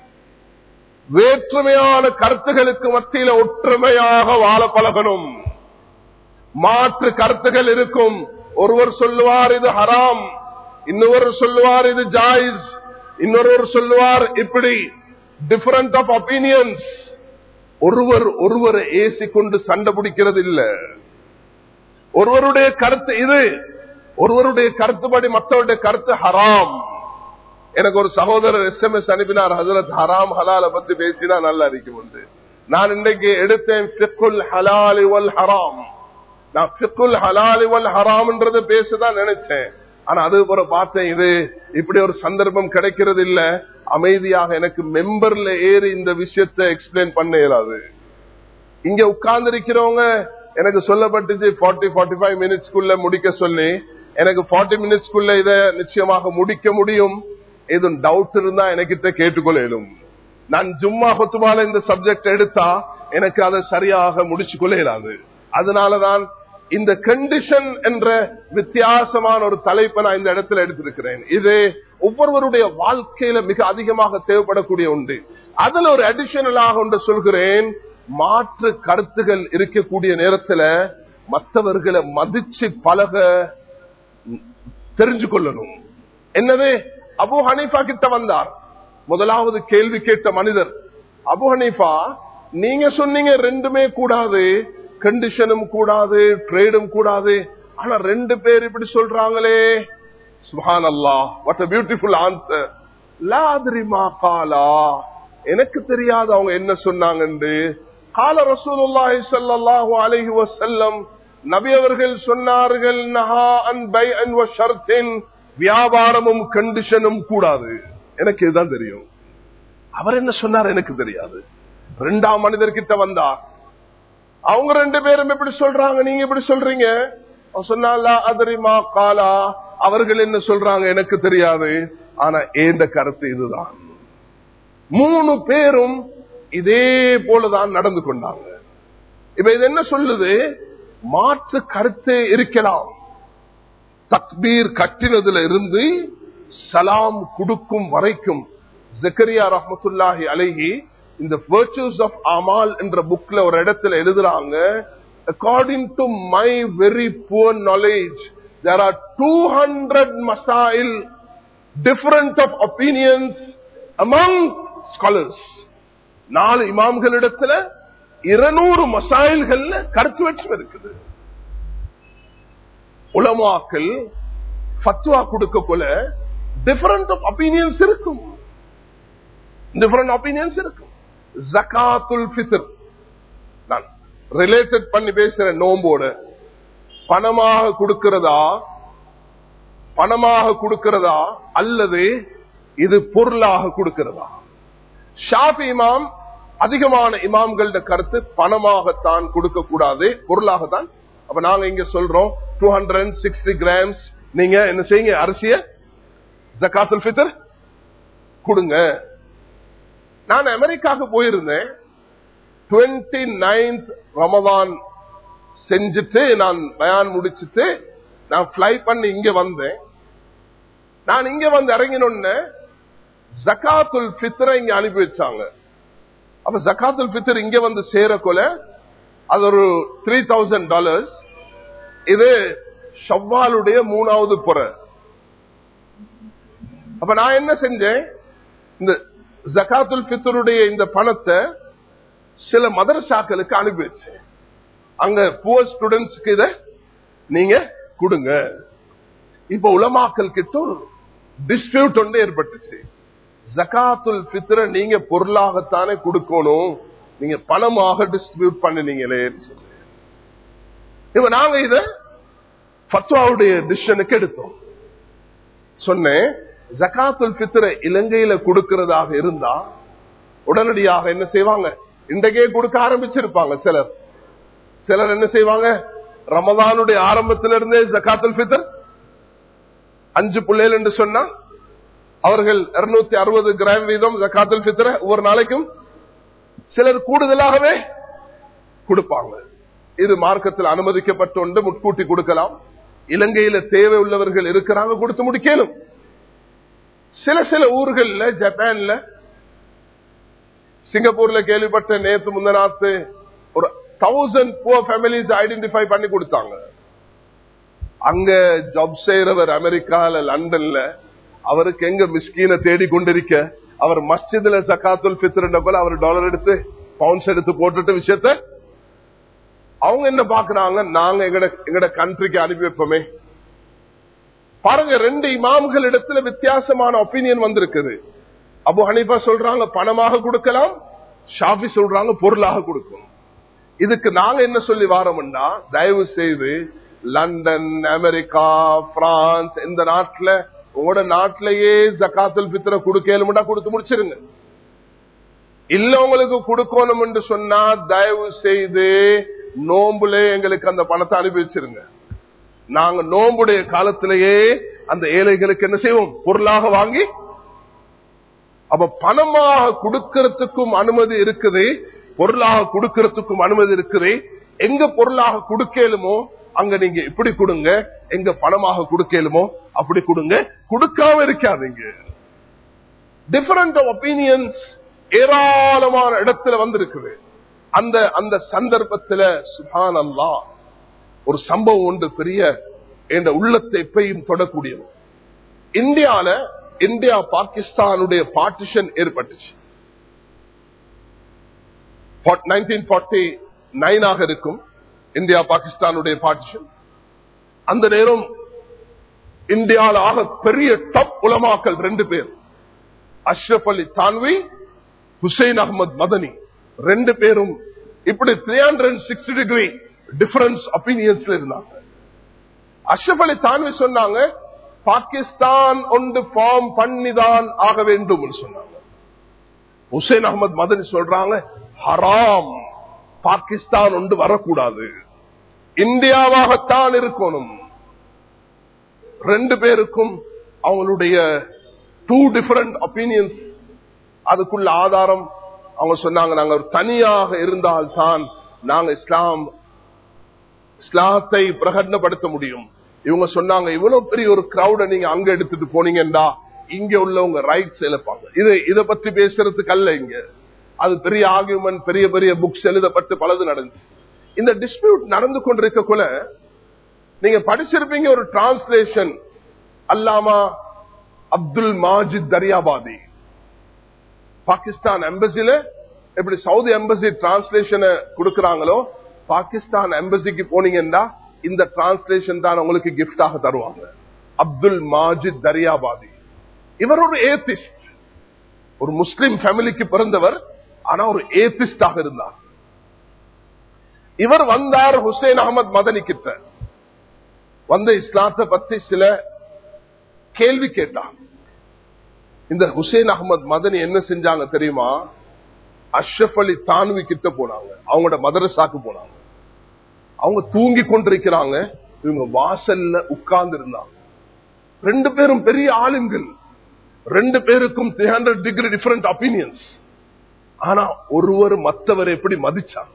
வேற்றுமையான கருத்துகளுக்கு மத்தியில ஒற்றுமையாக வாழ பழகணும் மாற்று கருத்துகள் இருக்கும் ஒருவர் சொல்லுவார் இது ஹராம் இன்னொரு சொல்லுவார் இது ஜாயிஸ் இன்னொருவர் சொல்லுவார் இப்படி டிஃபரண்ட் ஆஃப் ஒப்பீனியன்ஸ் ஒருவர் ஒருவரை ஏசி கொண்டு சண்டை பிடிக்கிறது இல்ல ஒருவருடைய கருத்து இது ஒருவருடைய கருத்துப்படி மற்றவருடைய கருத்து ஹராம் எனக்கு ஒரு சகோதரர் எஸ் எம் எஸ் அனுப்பினார் ஹசரத் ஹராம் ஹலால பத்தி பேசினா நல்லா இருக்கும் உண்டு நான் இன்றைக்கு எடுத்தேன் ஃபிக்குல் ஹலாலி வல் ஹராம் நான் ஃபிக்குல் ஹலாலி வல் ஹராம்ன்றது பேசதான் நினைச்சேன் ஆனா அது போல பார்த்தேன் இது இப்படி ஒரு சந்தர்ப்பம் கிடைக்கிறது இல்ல அமைதியாக எனக்கு மெம்பர்ல ஏறி இந்த விஷயத்தை எக்ஸ்பிளைன் பண்ண இயலாது இங்க உட்கார்ந்து இருக்கிறவங்க எனக்கு சொல்லப்பட்டுச்சு ஃபார்ட்டி ஃபார்ட்டி ஃபைவ் மினிட்ஸ்க்குள்ள முடிக்க சொல்லி எனக்கு ஃபார்ட்டி மினிட்ஸ்க்குள்ள இத நிச்சயமாக முடிக்க முடியும் எதுவும் டவுட் இருந்தா எனக்கிட்ட கேட்டுக்கொள்ளும் நான் ஜும்மா கொத்துமால இந்த சப்ஜெக்ட் எடுத்தா எனக்கு அதை சரியாக முடிச்சு கொள்ள இயலாது அதனாலதான் இந்த கண்டிஷன் என்ற வித்தியாசமான ஒரு தலைப்பை நான் இந்த இடத்துல எடுத்திருக்கிறேன் இது ஒவ்வொருவருடைய வாழ்க்கையில மிக அதிகமாக தேவைப்படக்கூடிய ஒன்று அதுல ஒரு அடிஷனலாக ஒன்று சொல்கிறேன் மாற்று கருத்துகள் இருக்கக்கூடிய நேரத்துல மற்றவர்களை மதிச்சு பழக தெரிஞ்சு கொள்ளணும் என்னது அபு ஹனீஃபா கிட்ட வந்தார் முதலாவது கேள்வி கேட்ட மனிதர் அபு ஹனீஃபா நீங்க சொன்னீங்க ரெண்டுமே கூடாது கண்டிஷனும் கூடாது ட்ரேடும் கூடாது ஆனா ரெண்டு பேர் இப்படி சொல்றாங்களே சுஹான் அல்லா வாட் அ பியூட்டிஃபுல் ஆன்சர் லாதிரிமா காலா எனக்கு தெரியாது அவங்க என்ன சொன்னாங்கன்னு கால ரசூலுல்லாஹி ஸல்லல்லாஹு அலைஹி வஸல்லம் நபி அவர்கள் சொன்னார்கள் நஹா அன் பை அன் வ ஷர்த்தின் வியாபாரமும் கண்டிஷனும் கூடாது எனக்கு இதுதான் தெரியும் அவர் என்ன சொன்னார் எனக்கு தெரியாது ரெண்டாம் மனிதர் கிட்ட வந்தார் அவங்க ரெண்டு பேரும் எப்படி சொல்றாங்க நீங்க எப்படி சொல்றீங்க சொன்னாலா அதரிமா காலா அவர்கள் என்ன சொல்றாங்க எனக்கு தெரியாது ஆனா ஏந்த கருத்து இதுதான் மூணு பேரும் இதே போலதான் நடந்து கொண்டாங்க இப்ப இது என்ன சொல்லுது மாற்று கருத்து இருக்கலாம் தக்பீர் கட்டினதுல இருந்து சலாம் கொடுக்கும் வரைக்கும் ஜக்கரியா ரஹமத்துல்லாஹி அழகி இந்த virtues ஆஃப் அமால் என்ற புக்ல ஒரு இடத்துல எழுதுறாங்க according to my very poor knowledge there are two hundred மசாயில் different of opinions among scholars நாலு இமாம்களிடத்துல இருநூறு மசாயில்கள்ல கருத்து வேற்றுமை இருக்குது உலமாக்கள் ஃபத்வா கொடுக்க போல டிஃபரண்ட் ஆஃப் ஒப்பீனியன்ஸ் இருக்கும் டிஃபரண்ட் ஒப்பீனியன்ஸ் இருக்கும் ஜகாத்துல் ஃபித்ர் நான் ரிலேட்டட் பண்ணி பேசுற நோம்போட பணமாக கொடுக்கிறதா பணமாக கொடுக்கிறதா அல்லது இது பொருளாக கொடுக்கிறதா ஷாஃபி இமாம் அதிகமான இமாம்களோட கருத்து பணமாகத்தான் கொடுக்க கூடாது பொருளாகத்தான் அப்ப நாங்க இங்க சொல்றோம் டூ ஹண்ட்ரட் சிக்ஸ்டி கிராம்ஸ் நீங்க என்ன செய்யுங்க அரிசிய ஜக்காத்துல் ஃபித்ர் கொடுங்க நான் அமெரிக்காவுக்கு போயிருந்தேன் டுவெண்ட்டி நைன்த் ரமதான் செஞ்சுட்டு நான் பயான் முடிச்சுட்டு நான் பிளை பண்ணி இங்க வந்தேன் நான் இங்க வந்து இறங்கினோன்னு ஜக்காத்துல் பித்ரை இங்க அனுப்பி வச்சாங்க அப்ப ஜக்காத்துல் பித்ர் இங்க வந்து சேரக்குள்ள அது ஒரு த்ரீ தௌசண்ட் டாலர்ஸ் இது ஷவ்வாலுடைய மூணாவது புற அப்ப நான் என்ன செஞ்சேன் இந்த ஜக்காத்துல் பித்தருடைய இந்த பணத்தை சில மதரசாக்களுக்கு அனுப்பி வச்சேன் அங்க புவர் ஸ்டூடெண்ட்ஸ்க்கு இத நீங்க கொடுங்க இப்ப உலமாக்கல் கிட்ட ஒரு டிஸ்பியூட் ஒன்று ஏற்பட்டுச்சு ஜக்காத்துல் பித்ர நீங்க பொருளாகத்தானே கொடுக்கணும் நீங்க பணமாக டிஸ்ட்ரிபியூட் பண்ணினீங்களே இப்ப நாங்க இத ஃபத்வாவுடைய டிசிஷனுக்கு எடுத்தோம் சொன்னேன் ஜக்காத்துல் பித்ர இலங்கையில கொடுக்கிறதாக இருந்தா உடனடியாக என்ன செய்வாங்க இன்றைக்கே கொடுக்க ஆரம்பிச்சிருப்பாங்க சிலர் சிலர் என்ன செய்வாங்க ரமதானுடைய ஆரம்பத்திலிருந்தே ஜக்காத்துல் பித்ர் அஞ்சு பிள்ளைகள் என்று சொன்னா அவர்கள் இருநூத்தி அறுபது கிராம் வீதம் ஜக்காத்துல் பித்ர ஒவ்வொரு நாளைக்கும் சிலர் கூடுதலாகவே கொடுப்பாங்க இது மார்க்கத்தில் அனுமதிக்கப்பட்ட ஒன்று முட்கூட்டி கொடுக்கலாம் இலங்கையில தேவை உள்ளவர்கள் இருக்கிறாங்க கொடுத்து முடிக்கணும் சில சில ஊர்கள்ல ஜப்பான்ல சிங்கப்பூர்ல கேள்விப்பட்ட நேத்து முந்தநாத்து ஒரு தௌசண்ட் புவர் ஃபேமிலிஸ் ஐடென்டிஃபை பண்ணி கொடுத்தாங்க அங்க ஜாப் செய்யறவர் அமெரிக்கால லண்டன்ல அவருக்கு எங்க மிஸ்கீனை தேடி கொண்டிருக்க அவர் மஸ்ஜித்ல ஜக்காத்துல் பித்ருண்ட போல அவர் டாலர் எடுத்து பவுன்ஸ் எடுத்து போட்டுட்டு விஷயத்த அவங்க என்ன பாக்குறாங்க நாங்க எங்கட எங்கட கண்ட்ரிக்கு அனுப்பி வைப்போமே பாருங்க ரெண்டு இமாம்கள் இடத்துல வித்தியாசமான ஒப்பீனியன் வந்திருக்குது அபு ஹனீஃபா சொல்றாங்க பணமாக கொடுக்கலாம் ஷாஃபி சொல்றாங்க பொருளாக கொடுக்கும் இதுக்கு நாங்க என்ன சொல்லி வாரோம்னா தயவு செய்து லண்டன் அமெரிக்கா பிரான்ஸ் இந்த நாட்டுல உங்களோட நாட்டிலேயே ஜக்காத்துல் பித்திர கொடுக்கலும்டா கொடுத்து முடிச்சிருங்க இல்ல உங்களுக்கு கொடுக்கணும் என்று சொன்னா தயவு செய்து நோம்புல எங்களுக்கு அந்த பணத்தை அனுப்பி வச்சிருங்க நாங்க நோம்புடைய காலத்திலேயே அந்த ஏழைகளுக்கு என்ன செய்வோம் பொருளாக வாங்கி அப்ப பணமாக கொடுக்கறதுக்கும் அனுமதி இருக்குது பொருளாக கொடுக்கறதுக்கும் அனுமதி இருக்குது எங்க பொருளாக கொடுக்கலுமோ அங்க நீங்க இப்படி கொடுங்க எங்க பணமாக கொடுக்கலுமோ அப்படி கொடுங்க கொடுக்காம இருக்காதீங்க டிஃபரண்ட் ஒப்பீனியன்ஸ் ஏராளமான இடத்துல வந்திருக்குது அந்த அந்த சந்தர்ப்பத்துல சுபான் அல்லா ஒரு சம்பவம் உண்டு பெரிய என்ற உள்ளத்தை எப்பையும் தொடக்கூடியது இந்தியால இந்தியா பாகிஸ்தானுடைய பார்ட்டிஷன் ஏற்பட்டுச்சு நைன்டீன் ஃபார்ட்டி நைனாக இருக்கும் இந்தியா பாகிஸ்தானுடைய பார்ட்டிஷன் அந்த நேரம் இந்தியாவில் ஆக பெரிய டப் உலமாக்கல் ரெண்டு பேர் அஷ்ரப் அலி தான்வி ஹுசைன் அகமது மதனி ரெண்டு பேரும் இப்படி three hundred sixty degree difference ஒப்பீனியன்ஸ்ல இருந்தாங்க அஷ்ரப் அலி தான்வி சொன்னாங்க பாகிஸ்தான் ஒன்று ஃபார்ம் பண்ணிதான் ஆக வேண்டும் சொன்னாங்க ஹுசைன் அகமது மதனி சொல்றாங்க ஹராம் பாகிஸ்தான் ஒன்று வரக்கூடாது இந்தியாவாகத்தான் இருக்கணும் ரெண்டு பேருக்கும் அவங்களுடைய டூ டிஃபரண்ட் ஒப்பீனியன்ஸ் அதுக்குள்ள ஆதாரம் அவங்க சொன்னாங்க நாங்க ஒரு தனியாக இருந்தால்தான் நாங்க இஸ்லாம் இஸ்லாத்தை பிரகடனப்படுத்த முடியும் இவங்க சொன்னாங்க இவ்வளவு பெரிய ஒரு கிரௌட நீங்க அங்க எடுத்துட்டு போனீங்கன்னா இங்க உள்ளவங்க ரைட்ஸ் இழப்பாங்க இது இத பத்தி பேசுறதுக்கு அல்ல இங்க அது பெரிய ஆர்குமெண்ட் பெரிய பெரிய புக்ஸ் எழுதப்பட்டு பலது நடந்துச்சு இந்த டிஸ்பியூட் நடந்து கொண்டிருக்கக்குள்ள நீங்க படிச்சிருப்பீங்க ஒரு டிரான்ஸ்லேஷன் அல்லாமா அப்துல் மாஜித் தரியாபாதி பாகிஸ்தான் எம்பசில எப்படி சவுதி எம்பசி டிரான்ஸ்லேஷனை கொடுக்கறாங்களோ பாகிஸ்தான் எம்பசிக்கு போனீங்கன்னா இந்த டிரான்ஸ்லேஷன் தான் உங்களுக்கு கிஃப்டாக தருவாங்க அப்துல் மாஜித் தரியாபாதி இவர் ஒரு ஏத்திஸ்ட் ஒரு முஸ்லிம் ஃபேமிலிக்கு பிறந்தவர் ஆனா ஒரு ஏத்திஸ்டாக இருந்தார் இவர் வந்தார் ஹுசைன் அகமது மதனி கிட்ட வந்த இஸ்லாத்தை பத்தி சில கேள்வி கேட்டார் இந்த ஹுசைன் அகமது மதனி என்ன செஞ்சாங்க தெரியுமா அஷ்ரப் அலி தான்வி கிட்ட போனாங்க அவங்களோட மதரசாக்கு போனாங்க அவங்க தூங்கி கொண்டிருக்கிறாங்க இவங்க வாசல்ல உட்கார்ந்து இருந்தாங்க ரெண்டு பேரும் பெரிய ஆளுங்கள் ரெண்டு பேருக்கும் three hundred degree different opinions ஆனா ஒருவர் மற்றவர் எப்படி மதிச்சாங்க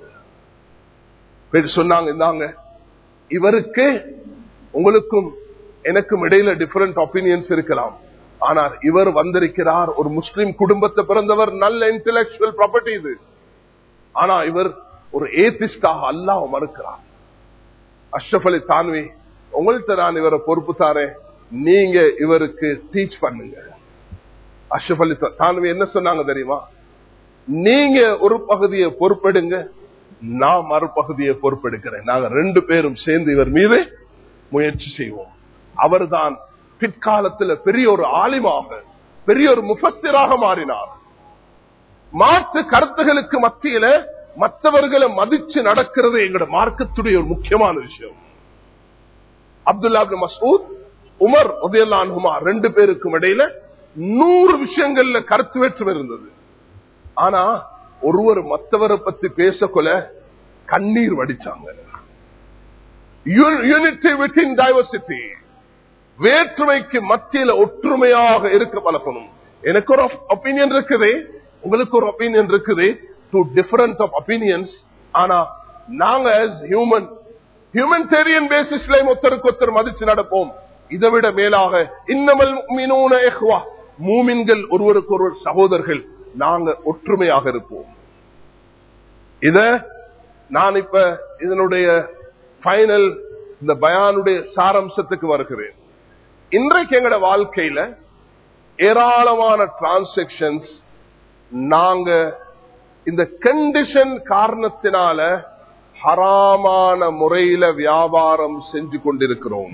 சொன்னாங்க இந்தாங்க இவருக்கு உங்களுக்கும் எனக்கும் இடையில டிஃபரெண்ட் ஒப்பீனியன்ஸ் இருக்கலாம் ஆனால் இவர் வந்திருக்கிறார் ஒரு முஸ்லிம் குடும்பத்தை பிறந்தவர் நல்ல இன்டெலக்சுவல் ப்ராப்பர்ட்டி இது ஆனா இவர் ஒரு ஏத்திஸ்டாக அல்லாஹ் மறுக்கிறார் அஷ்ரப் அலி தான்வி உங்கள்கிட்ட நான் இவரை பொறுப்பு தாரேன் நீங்க இவருக்கு டீச் பண்ணுங்க அஷ்ரப் அலி தான்வி என்ன சொன்னாங்க தெரியுமா நீங்க ஒரு பகுதியை பொறுப்பெடுங்க நான் மறுபகுதியை பொறுப்பெடுக்கிறேன் நாங்க ரெண்டு பேரும் சேர்ந்து இவர் மீது முயற்சி செய்வோம் அவர்தான் பிற்காலத்தில் பெரிய ஒரு ஆலிமாக பெரிய ஒரு முஃபஸ்திராக மாறினார் மாற்று கருத்துகளுக்கு மத்தியில மற்றவர்களை மதிச்சு நடக்கிறது எங்களோட மார்க்கத்துடைய ஒரு முக்கியமான விஷயம் அப்துல்லா மசூத் உமர் உதயலான்ஹுமா ரெண்டு பேருக்கும் இடையில நூறு விஷயங்கள்ல கருத்து வேற்றுமை இருந்தது ஆனா ஒருவர் மற்றவரை பத்தி பேசக்கொல கண்ணீர் வடிச்சாங்க யூனிட்டி வித்தின் டைவர்சிட்டி வேற்றுமைக்கு மத்தியில ஒற்றுமையாக இருக்க பழக்கணும் எனக்கு ஒரு ஒப்பீனியன் இருக்குது உங்களுக்கு ஒரு ஒப்பீனியன் இருக்குது டூ டிஃபரன்ஸ் ஆஃப் ஒப்பீனியன்ஸ் ஆனா நாங்க ஹியூமன் ஹியூமன்டேரியன் பேசிஸ்ல ஒருத்தருக்கு ஒருத்தர் மதிச்சு நடப்போம் இதை விட மேலாக இன்னமல் மூமின்கள் ஒருவருக்கு ஒருவர் சகோதரர்கள் நாங்க ஒற்றுமையாக இருப்போம் இத நான் இப்ப இதனுடைய பைனல் இந்த பயானுடைய சாரம்சத்துக்கு வருகிறேன் இன்றைக்கு எங்கட வாழ்க்கையில ஏராளமான டிரான்சாக்சன்ஸ் நாங்க இந்த கண்டிஷன் காரணத்தினால ஹராமான முறையில வியாபாரம் செஞ்சு கொண்டிருக்கிறோம்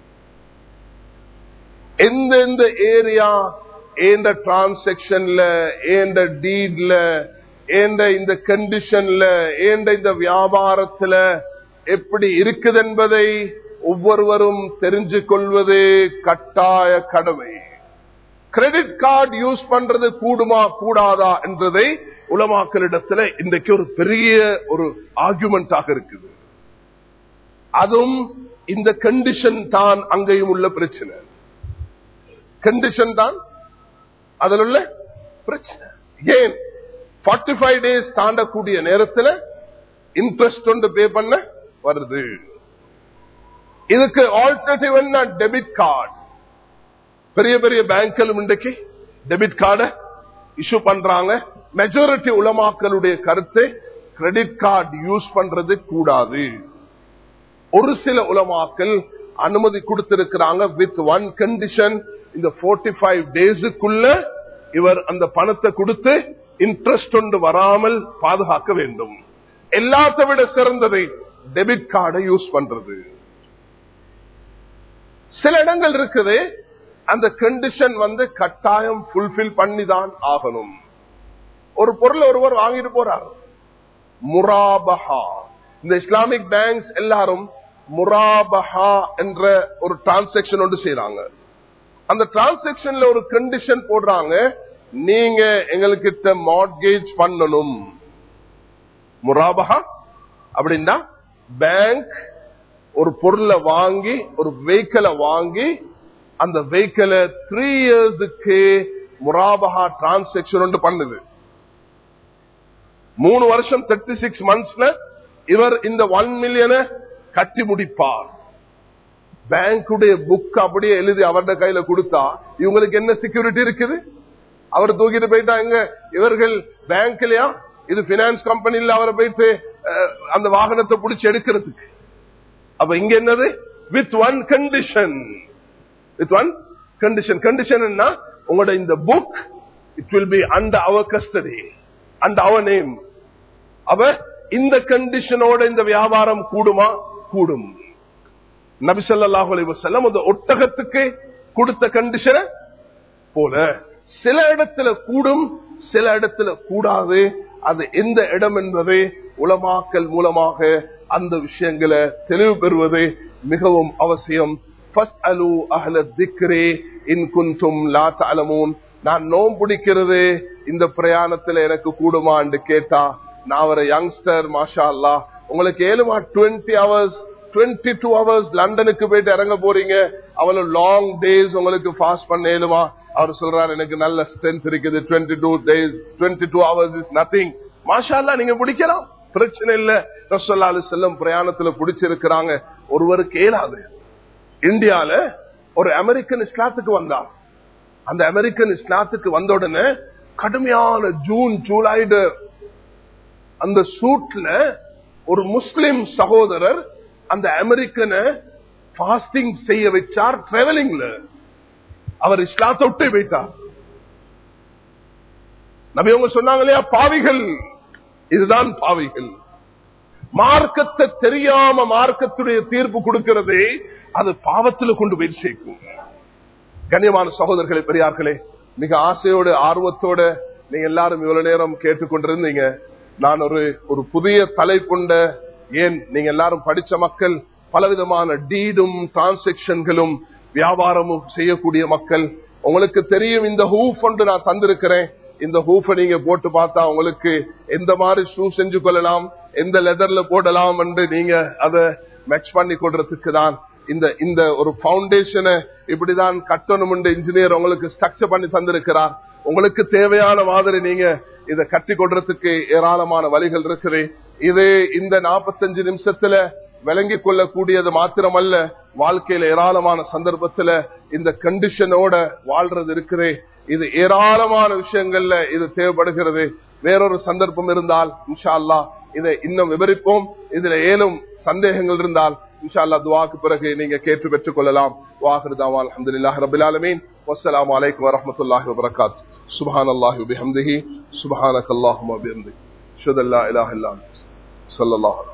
எந்தெந்த ஏரியா ஏந்த டிரான்சாக்சன்ல ஏந்த டீட்ல ஏந்த இந்த கண்டிஷன்ல ஏந்த இந்த வியாபாரத்துல எப்படி இருக்குது என்பதை ஒவ்வொருவரும் தெரிஞ்சு கொள்வது கட்டாய கடமை கிரெடிட் கார்டு யூஸ் பண்றது கூடுமா கூடாதா என்றதை உலமாக்களிடத்துல இன்றைக்கு ஒரு பெரிய ஒரு ஆர்குமெண்டாக இருக்குது அதுவும் இந்த கண்டிஷன் தான் அங்கேயும் உள்ள பிரச்சனை கண்டிஷன் தான் அதில் உள்ள பிரச்சனை ஏன் ஃபார்ட்டி ஃபைவ் டேஸ் தாண்டக்கூடிய நேரத்தில் இன்ட்ரெஸ்ட் ஒன்று பே பண்ண வருது இதுக்கு ஆல்டர்னேட்டிவ் என்ன டெபிட் கார்டு பெரிய பெரிய பேங்க்களும் இன்றைக்கு டெபிட் கார்டை இஷ்யூ பண்றாங்க மெஜாரிட்டி உலமாக்களுடைய கருத்து கிரெடிட் கார்டு யூஸ் பண்றது கூடாது ஒரு சில உலமாக்கள் அனுமதி கொடுத்திருக்கிறாங்க வித் ஒன் கண்டிஷன் இந்த போர்ட்டி ஃபைவ் டேஸுக்குள்ள இவர் அந்த பணத்தை கொடுத்து இன்ட்ரெஸ்ட் ஒன்று வராமல் பாதுகாக்க வேண்டும் எல்லாத்த விட சிறந்ததை டெபிட் கார்டை யூஸ் பண்றது சில இடங்கள் இருக்குது அந்த கண்டிஷன் வந்து கட்டாயம் ஃபுல்பில் பண்ணிதான் ஆகணும் ஒரு பொருள் ஒருவர் வாங்கிட்டு போறார் முராபஹா இந்த இஸ்லாமிக் பேங்க்ஸ் எல்லாரும் முராபஹா என்ற ஒரு டிரான்சாக்சன் ஒன்று செய்யறாங்க அந்த டிரான்சாக்சன்ல ஒரு கண்டிஷன் போடுறாங்க நீங்க எங்களுக்கு மார்கேஜ் பண்ணணும் முராபஹா அப்படின்னா பேங்க் ஒரு பொருளை வாங்கி ஒரு வெஹிக்கிளை வாங்கி அந்த வெஹிக்கிளை த்ரீ இயர்ஸுக்கு முராபஹா டிரான்சாக்சன் ஒன்று பண்ணுது மூணு வருஷம் தேர்ட்டி சிக்ஸ் மந்த்ஸ்ல இவர் இந்த ஒன் மில்லியனை கட்டி முடிப்பார் பேங்குடைய புக் அப்படியே எழுதி அவருடைய கையில கொடுத்தா இவங்களுக்கு என்ன செக்யூரிட்டி இருக்குது அவர் தூக்கிட்டு போயிட்டா எங்க இவர்கள் பேங்க்லயா இது பினான்ஸ் கம்பெனில அவரை போயிட்டு அஹ், அந்த வாகனத்தை பிடிச்சி எடுக்கிறதுக்கு அப்ப இங்க என்னது with one condition with one condition condition என்ன உங்களோட இந்த book it will be under our custody under our name அவ இந்த கண்டிஷனோட இந்த வியாபாரம் கூடுமா கூடும் நபிசல்லாஹு அலைஹி வஸல்லம் அந்த ஒட்டகத்துக்கு கொடுத்த கண்டிஷனை போல சில இடத்துல கூடும் சில இடத்துல கூடாது அது எந்த இடம் என்பதை உலமாக்கல் மூலமாக அந்த விஷயங்களை தெளிவு பெறுவது மிகவும் அவசியம் ஃபஸ்அலு அஹ்ல திக்ரி இன் குன்தும் லா தஅலமூன் நான் நோம் பிடிக்கிறது இந்த பிரயாணத்துல எனக்கு கூடுமா என்று கேட்டா நான் ஒரு யங்ஸ்டர் மாஷா அல்லாஹ் உங்களுக்கு ஏழுமா twenty hours twenty two hours லண்டனுக்கு போயிட்டு இறங்க போறீங்க அவ்வளவு லாங் டேஸ் உங்களுக்கு பாஸ் பண்ண ஏழுமா அவர் சொல்றாரு எனக்கு நல்ல ஸ்ட்ரென்த் இருக்குது twenty two days twenty two hours is nothing மாஷா அல்லாஹ் நீங்க பிடிக்கலாம் பிரச்சனை இல்ல ரசல்லா அலி செல்லம் பிரயாணத்துல பிடிச்சிருக்கிறாங்க ஒருவர் கேளாது இந்தியால ஒரு அமெரிக்கன் இஸ்லாத்துக்கு வந்தார் அந்த அமெரிக்கன் இஸ்லாத்துக்கு வந்த உடனே கடுமையான ஜூன் ஜூலை அந்த சூட்ல ஒரு முஸ்லிம் சகோதரர் அந்த அமெரிக்கனை பாஸ்டிங் செய்ய வச்சார் டிராவலிங்ல அவர் இஸ்லாத்தை விட்டு போயிட்டார் நபி அவங்க சொன்னாங்க இல்லையா பாவிகள் இதுதான் பாவிகள் மார்க்கத்தை தெரியாம மார்க்கத்துடைய தீர்ப்பு கொடுக்கிறதே அது பாவத்துல கொண்டு போய் சேர்க்கும் கண்ணியமான சகோதரர்களே பெரியார்களே மிக ஆசையோடு ஆர்வத்தோட நீங்க எல்லாரும் இவ்வளவு நேரம் கேட்டுக்கொண்டிருந்தீங்க நான் ஒரு ஒரு புதிய தலைப்புண்ட ஏன் நீங்க எல்லாரும் படிச்ச மக்கள் பலவிதமான டீடும் டிரான்சாக்சன்களும் வியாபாரமும் செய்யக்கூடிய மக்கள் உங்களுக்கு தெரியும் இந்த ஹூஃப் ஒன்று நான் தந்திருக்கிறேன் இந்த ஹூஃபை நீங்க போட்டு பார்த்தா உங்களுக்கு எந்த மாதிரி ஷூ செஞ்சு கொள்ளலாம் எந்த லெதர்ல போடலாம் என்று நீங்க அதை மேட்ச் பண்ணி கொள்றதுக்கு தான் இந்த இந்த ஒரு பவுண்டேஷனை இப்படிதான் கட்டணும் இன்ஜினியர் உங்களுக்கு ஸ்ட்ரக்சர் பண்ணி தந்திருக்கிறார் உங்களுக்கு தேவையான மாதிரி நீங்க இதை கட்டி கொடுறதுக்கு ஏராளமான வழிகள் இருக்குது இது இந்த நாற்பத்தஞ்சு நிமிஷத்துல விளங்கி கொள்ளக்கூடியது மாத்திரமல்ல வாழ்க்கையில ஏராளமான சந்தர்ப்பத்துல இந்த கண்டிஷனோட வாழ்றது இருக்குது இது ஏராளமான விஷயங்கள்ல இது தேவைப்படுகிறது வேறொரு சந்தர்ப்பம் இருந்தால் இன்ஷா அல்லா இதை இன்னும் விவரிப்போம் இதுல ஏலும் சந்தேகங்கள் இருந்தால் இன்ஷா அல்லா துவாக்கு பிறகு நீங்க கேட்டு பெற்றுக் கொள்ளலாம் வாஹிருதாவா அலமதுல்லாஹ் ரபில் ஆலமீன் வஸ்ஸலாமு அலைக்கும் வரஹ்மத்துல்லாஹி வபரகாத் சுப்ஹான் அல்லாஹி வபிஹம்திஹி சுப்ஹானக அல்லாஹும்ம வபிஹம்திஹி அஷ்ஹது அல்லா இலாஹ இல்லா அன்த ஸல்லல்லாஹு